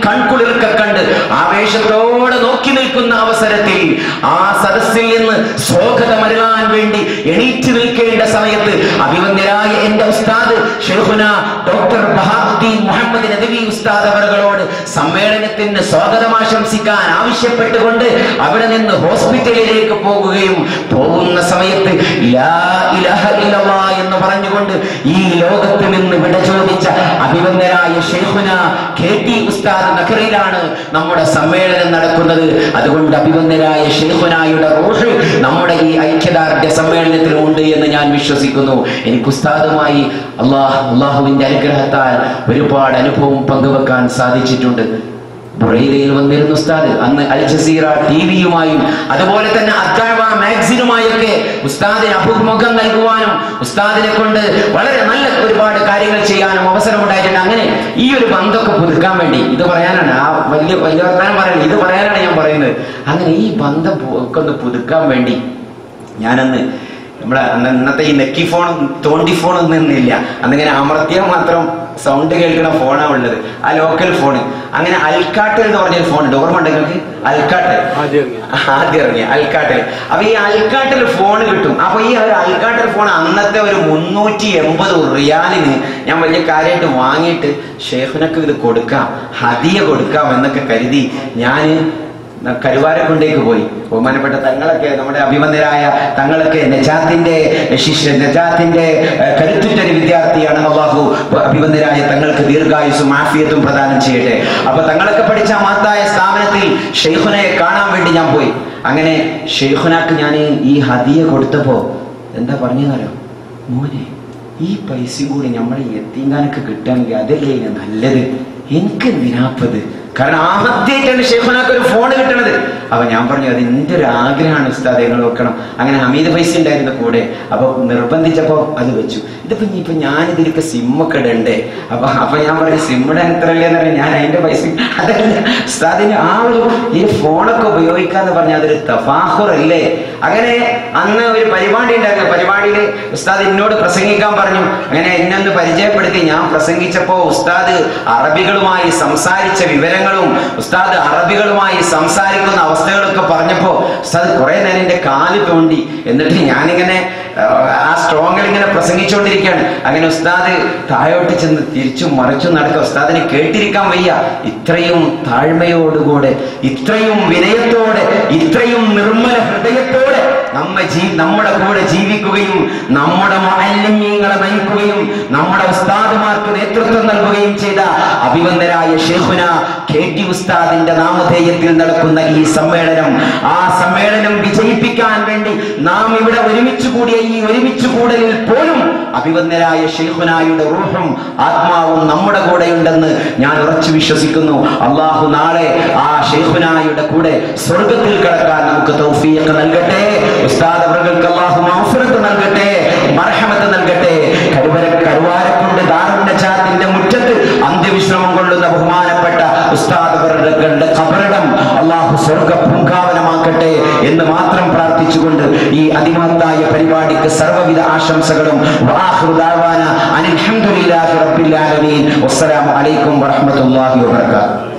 കൺകുളിർക്ക കണ്ട് ആവേശത്തോടെ നോക്കി നിൽക്കുന്ന അവസരത്തിൽ ആ സദസ്സിൽ നിന്ന് സ്വാഗതമരുളാൻ വേണ്ടി എണീറ്റ് നിൽക്കേണ്ട സമയത്ത് അഭിവന്ദ്യരായ എന്റെ ഉസ്താദ് ഷെയ്ഖുന ഡോക്ടർ ബഹാദ്ദീൻ മുഹമ്മദ് നദവി ഉസ്താദ് അവറുകളോട് സമ്മേളനത്തിന് സ്വാഗതം ആശംസിക്കാൻ ആവശ്യപ്പെട്ടുകൊണ്ട് അവിടെ നിന്ന് ഹോസ്പിറ്റലിലേക്ക് പോകുകയും പോകുന്ന സമയത്ത് ലാ ഇലാഹ ഇല്ലല്ലാ എന്ന് പറഞ്ഞുകൊണ്ട് ഈ ലോകത്ത് നിന്ന് വിട ചോദിച്ച അഭിവന്ദനായ ഷെയ്ഖുന കെ ടി ഉസ്താദ് നഗറിലാണ് നമ്മുടെ സമ്മേളനം നടക്കുന്നത് അതുകൊണ്ട് അഭിവന്ദനായ ഷെയ്ഖുനായുടെ റൂഹ് നമ്മുടെ ഈ ഐക്യദാർഢ്യ സമ്മേളനത്തിൽ ഉണ്ട് എന്ന് ഞാൻ വിശ്വസിക്കുന്നു എനിക്ക് ഉസ്താദുമായി അള്ളാഹ് അള്ളാഹുവിന്റെ അനുഗ്രഹത്താൽ ഒരുപാട് അനുഭവം പങ്കുവെക്കാൻ സാധിച്ചിട്ടുണ്ട് ബുറൈദയിൽ വന്നിരുന്ന ഉസ്താദ് അന്ന് അൽ ജസീറ ടി വിയുമായും അതുപോലെ തന്നെ അത്താഴ മാഗസിനുമായൊക്കെ ഉസ്താദിന് അഭിമുഖം നൽകുവാനും ഉസ്താദിനെ കൊണ്ട് വളരെ നല്ല ഒരുപാട് കാര്യങ്ങൾ ചെയ്യാനും അവസരം ഉണ്ടായിട്ടുണ്ട് അങ്ങനെ ഈ ഒരു ബന്ധമൊക്കെ പുതുക്കാൻ വേണ്ടി ഇത് പറയാനാണ് ആ വലിയ വലിയ വർത്തമാനം പറയുന്നത് ഇത് പറയാനാണ് ഞാൻ പറയുന്നത് അങ്ങനെ ഈ ബന്ധം പു- ഒക്കെ ഒന്ന് പുതുക്കാൻ വേണ്ടി ഞാനന്ന് നമ്മളെ അന്ന് ഇന്നത്തെ ഈ നെക്കി ഫോൺ തോണ്ടി ഫോൺ ഒന്നും ഇന്നില്ല അന്നിങ്ങനെ അമർത്തിയാൽ മാത്രം സൗണ്ട് കേൾക്കുന്ന ഫോണാണ് ഉള്ളത് ആ ലോക്കൽ ഫോൺ അങ്ങനെ അൽക്കാട്ടൽ എന്ന് പറഞ്ഞൊരു ഫോൺ ഉണ്ട് ഓർമ്മ ഉണ്ട് നിങ്ങൾക്ക് അൽക്കാട്ടൽ ആദ്യം ഇറങ്ങിയ അൽക്കാട്ടൽ അപ്പൊ ഈ അൽക്കാട്ടൽ ഫോൺ കിട്ടും അപ്പൊ ഈ ഒരു അൽക്കാട്ടൽ ഫോൺ അന്നത്തെ ഒരു മുന്നൂറ്റി എൺപത് റിയാലിന് ഞാൻ വലിയ കാര്യമായിട്ട് വാങ്ങിയിട്ട് ഷേഖിനൊക്കെ ഇത് കൊടുക്കാം ഹദിയ കൊടുക്കാം എന്നൊക്കെ കരുതി ഞാൻ കരുവാരക്കുണ്ടേക്ക് പോയി ബഹുമാനപ്പെട്ട തങ്ങളൊക്കെ നമ്മുടെ അഭിമന്യരായ തങ്ങളൊക്കെ നജാത്തിന്റെ ശിഷ്യ നജാത്തിന്റെ ഏഹ്, കരുത്തുറ്റൊരു വിദ്യാർത്ഥിയാണ് അള്ളാഹു അഭിമന്യരായ തങ്ങൾക്ക് ദീർഘായുസും ആഫിയത്തും പ്രദാനം ചെയ്യട്ടെ അപ്പൊ തങ്ങളൊക്കെ പഠിച്ച ആ മഹത്തായ സ്ഥാപനത്തിൽ ഷെയ്ഖുനയെ കാണാൻ വേണ്ടി ഞാൻ പോയി അങ്ങനെ ഷെയ്ഖുനാക്ക് ഞാൻ ഈ ഹദിയ കൊടുത്തപ്പോ എന്താ പറഞ്ഞറിയോ മോനെ ഈ പൈസ കൂടി നമ്മളെ എത്തിങ്കാനൊക്കെ കിട്ടുകയാണെങ്കിൽ അതല്ലേ ഇതിന് നല്ലത് എനിക്ക് എന്തിനാപ്പത് കാരണം ആദ്യമായിട്ടാണ് ഷെയ്ഖുനാക്ക് ഒരു ഫോൺ കിട്ടണത് അപ്പൊ ഞാൻ പറഞ്ഞു അത് എന്റെ ഒരു ആഗ്രഹമാണ് ഉസ്താദ് നിങ്ങൾ വെക്കണം അങ്ങനെ ഹമീദ് പൈസ ഉണ്ടായിരുന്ന കൂടെ അപ്പൊ നിർബന്ധിച്ചപ്പോ അത് വെച്ചു ഇതിപ്പോ ഇനിയിപ്പോ ഞാൻ ഇതിലൊക്കെ സിമ്മൊക്കെ ഇടണ്ടേ അപ്പൊ അപ്പൊ ഞാൻ പറഞ്ഞു സിമ്മിടാൻ എത്രയല്ലേ എന്ന് പറയാം ഞാൻ അതിന്റെ പൈസ അതല്ല ഉസ്താദിന് ആ ഒരു ഈ ഫോണൊക്കെ ഉപയോഗിക്കാന്ന് പറഞ്ഞാൽ അതൊരു തഫാഹുർ അല്ലേ അങ്ങനെ അന്ന് ഒരു പരിപാടി ഉണ്ടായിരുന്നു പരിപാടിയിൽ ഉസ്താദ് എന്നോട് പ്രസംഗിക്കാൻ പറഞ്ഞു അങ്ങനെ എന്നെ ഒന്ന് പരിചയപ്പെടുത്തി ഞാൻ പ്രസംഗിച്ചപ്പോ ഉസ്താദ് അറബികളുമായി സംസാരിച്ച വിവരങ്ങളും ഉസ്താദ് അറബികളുമായി സംസാരിക്കുന്ന അവസ്ഥകളൊക്കെ പറഞ്ഞപ്പോ ഉസ്താദ് കുറെ നേരം എന്റെ കാല് തോണ്ടി എന്നിട്ട് ഞാനിങ്ങനെ ആ, ആ സ്ട്രോങ്ങിൽ ഇങ്ങനെ പ്രസംഗിച്ചുകൊണ്ടിരിക്കുകയാണ് അങ്ങനെ ഉസ്താദ് താഴോട്ട് ചെന്ന് തിരിച്ചും മറിച്ചും നടക്കുക ഉസ്താദിനെ കേട്ടിരിക്കാൻ വയ്യ ഇത്രയും താഴ്മയോടുകൂടെ ഇത്രയും വിനയത്തോടെ ഇത്രയും നിർമ്മല ഹൃദയത്തോടെ നമ്മ ജീ നമ്മുടെ കൂടെ ജീവിക്കുകയും നമ്മുടെ മാലിന്യങ്ങളെ നയിക്കുകയും നമ്മുടെ ഉസ്താദുമാർക്ക് നേതൃത്വം നൽകുകയും ചെയ്ത അഭിവന്ദരായ ഷെയ്ഖുന കെ ടി ഉസ്താദിന്റെ നാമധേയത്തിൽ നടക്കുന്ന ഈ സമ്മേളനം ആ സമ്മേളനം വിജയിപ്പിക്കാൻ വേണ്ടി നാം ഇവിടെ ഒരുമിച്ച് കൂടിയ ഈ ഒരുമിച്ച് കൂടലിൽ പോലും അഭിവന്ദരായ ഷെയ്ഖുനായുടെ റൂഹും ആത്മാവും നമ്മുടെ കൂടെയുണ്ടെന്ന് ഞാൻ ഉറച്ചു വിശ്വസിക്കുന്നു അള്ളാഹു നാളെ ആ ഷെയ്ഖുനായുടെ കൂടെ സ്വർഗത്തിൽ കിടക്കാൻ നമുക്ക് തൗഫീഖ് നൽകട്ടെ ഉസ്താദ് അവർക്ക് അള്ളാഹു മൗഫിറത്ത് നൽകട്ടെ മർഹമത്ത് നൽകട്ടെ കരുവര കരുവാരക്കുണ്ട് ദാറുന്നചാത്തിന്റെ മുറ്റത്ത് അന്ത്യവിശ്രമം കൊള്ളുന്ന ബഹുമാനപ്പെട്ട ഉസ്താദ് അവരുടെ ഖബറിടം അള്ളാഹു സ്വർഗ പൂങ്കാവനമാക്കട്ടെ എന്ന് മാത്രം പ്രാർത്ഥിച്ചുകൊണ്ട് ഈ അതിമഹത്തായ പരിപാടിക്ക് സർവ്വവിധ ആശംസകളും വആഖിറു ദഅവാന അനിൽ ഹംദുലില്ലാഹി റബ്ബിൽ ആലമീൻ വസ്സലാമു അലൈക്കും വറഹ്മത്തുള്ളാഹി വബറകാതുഹു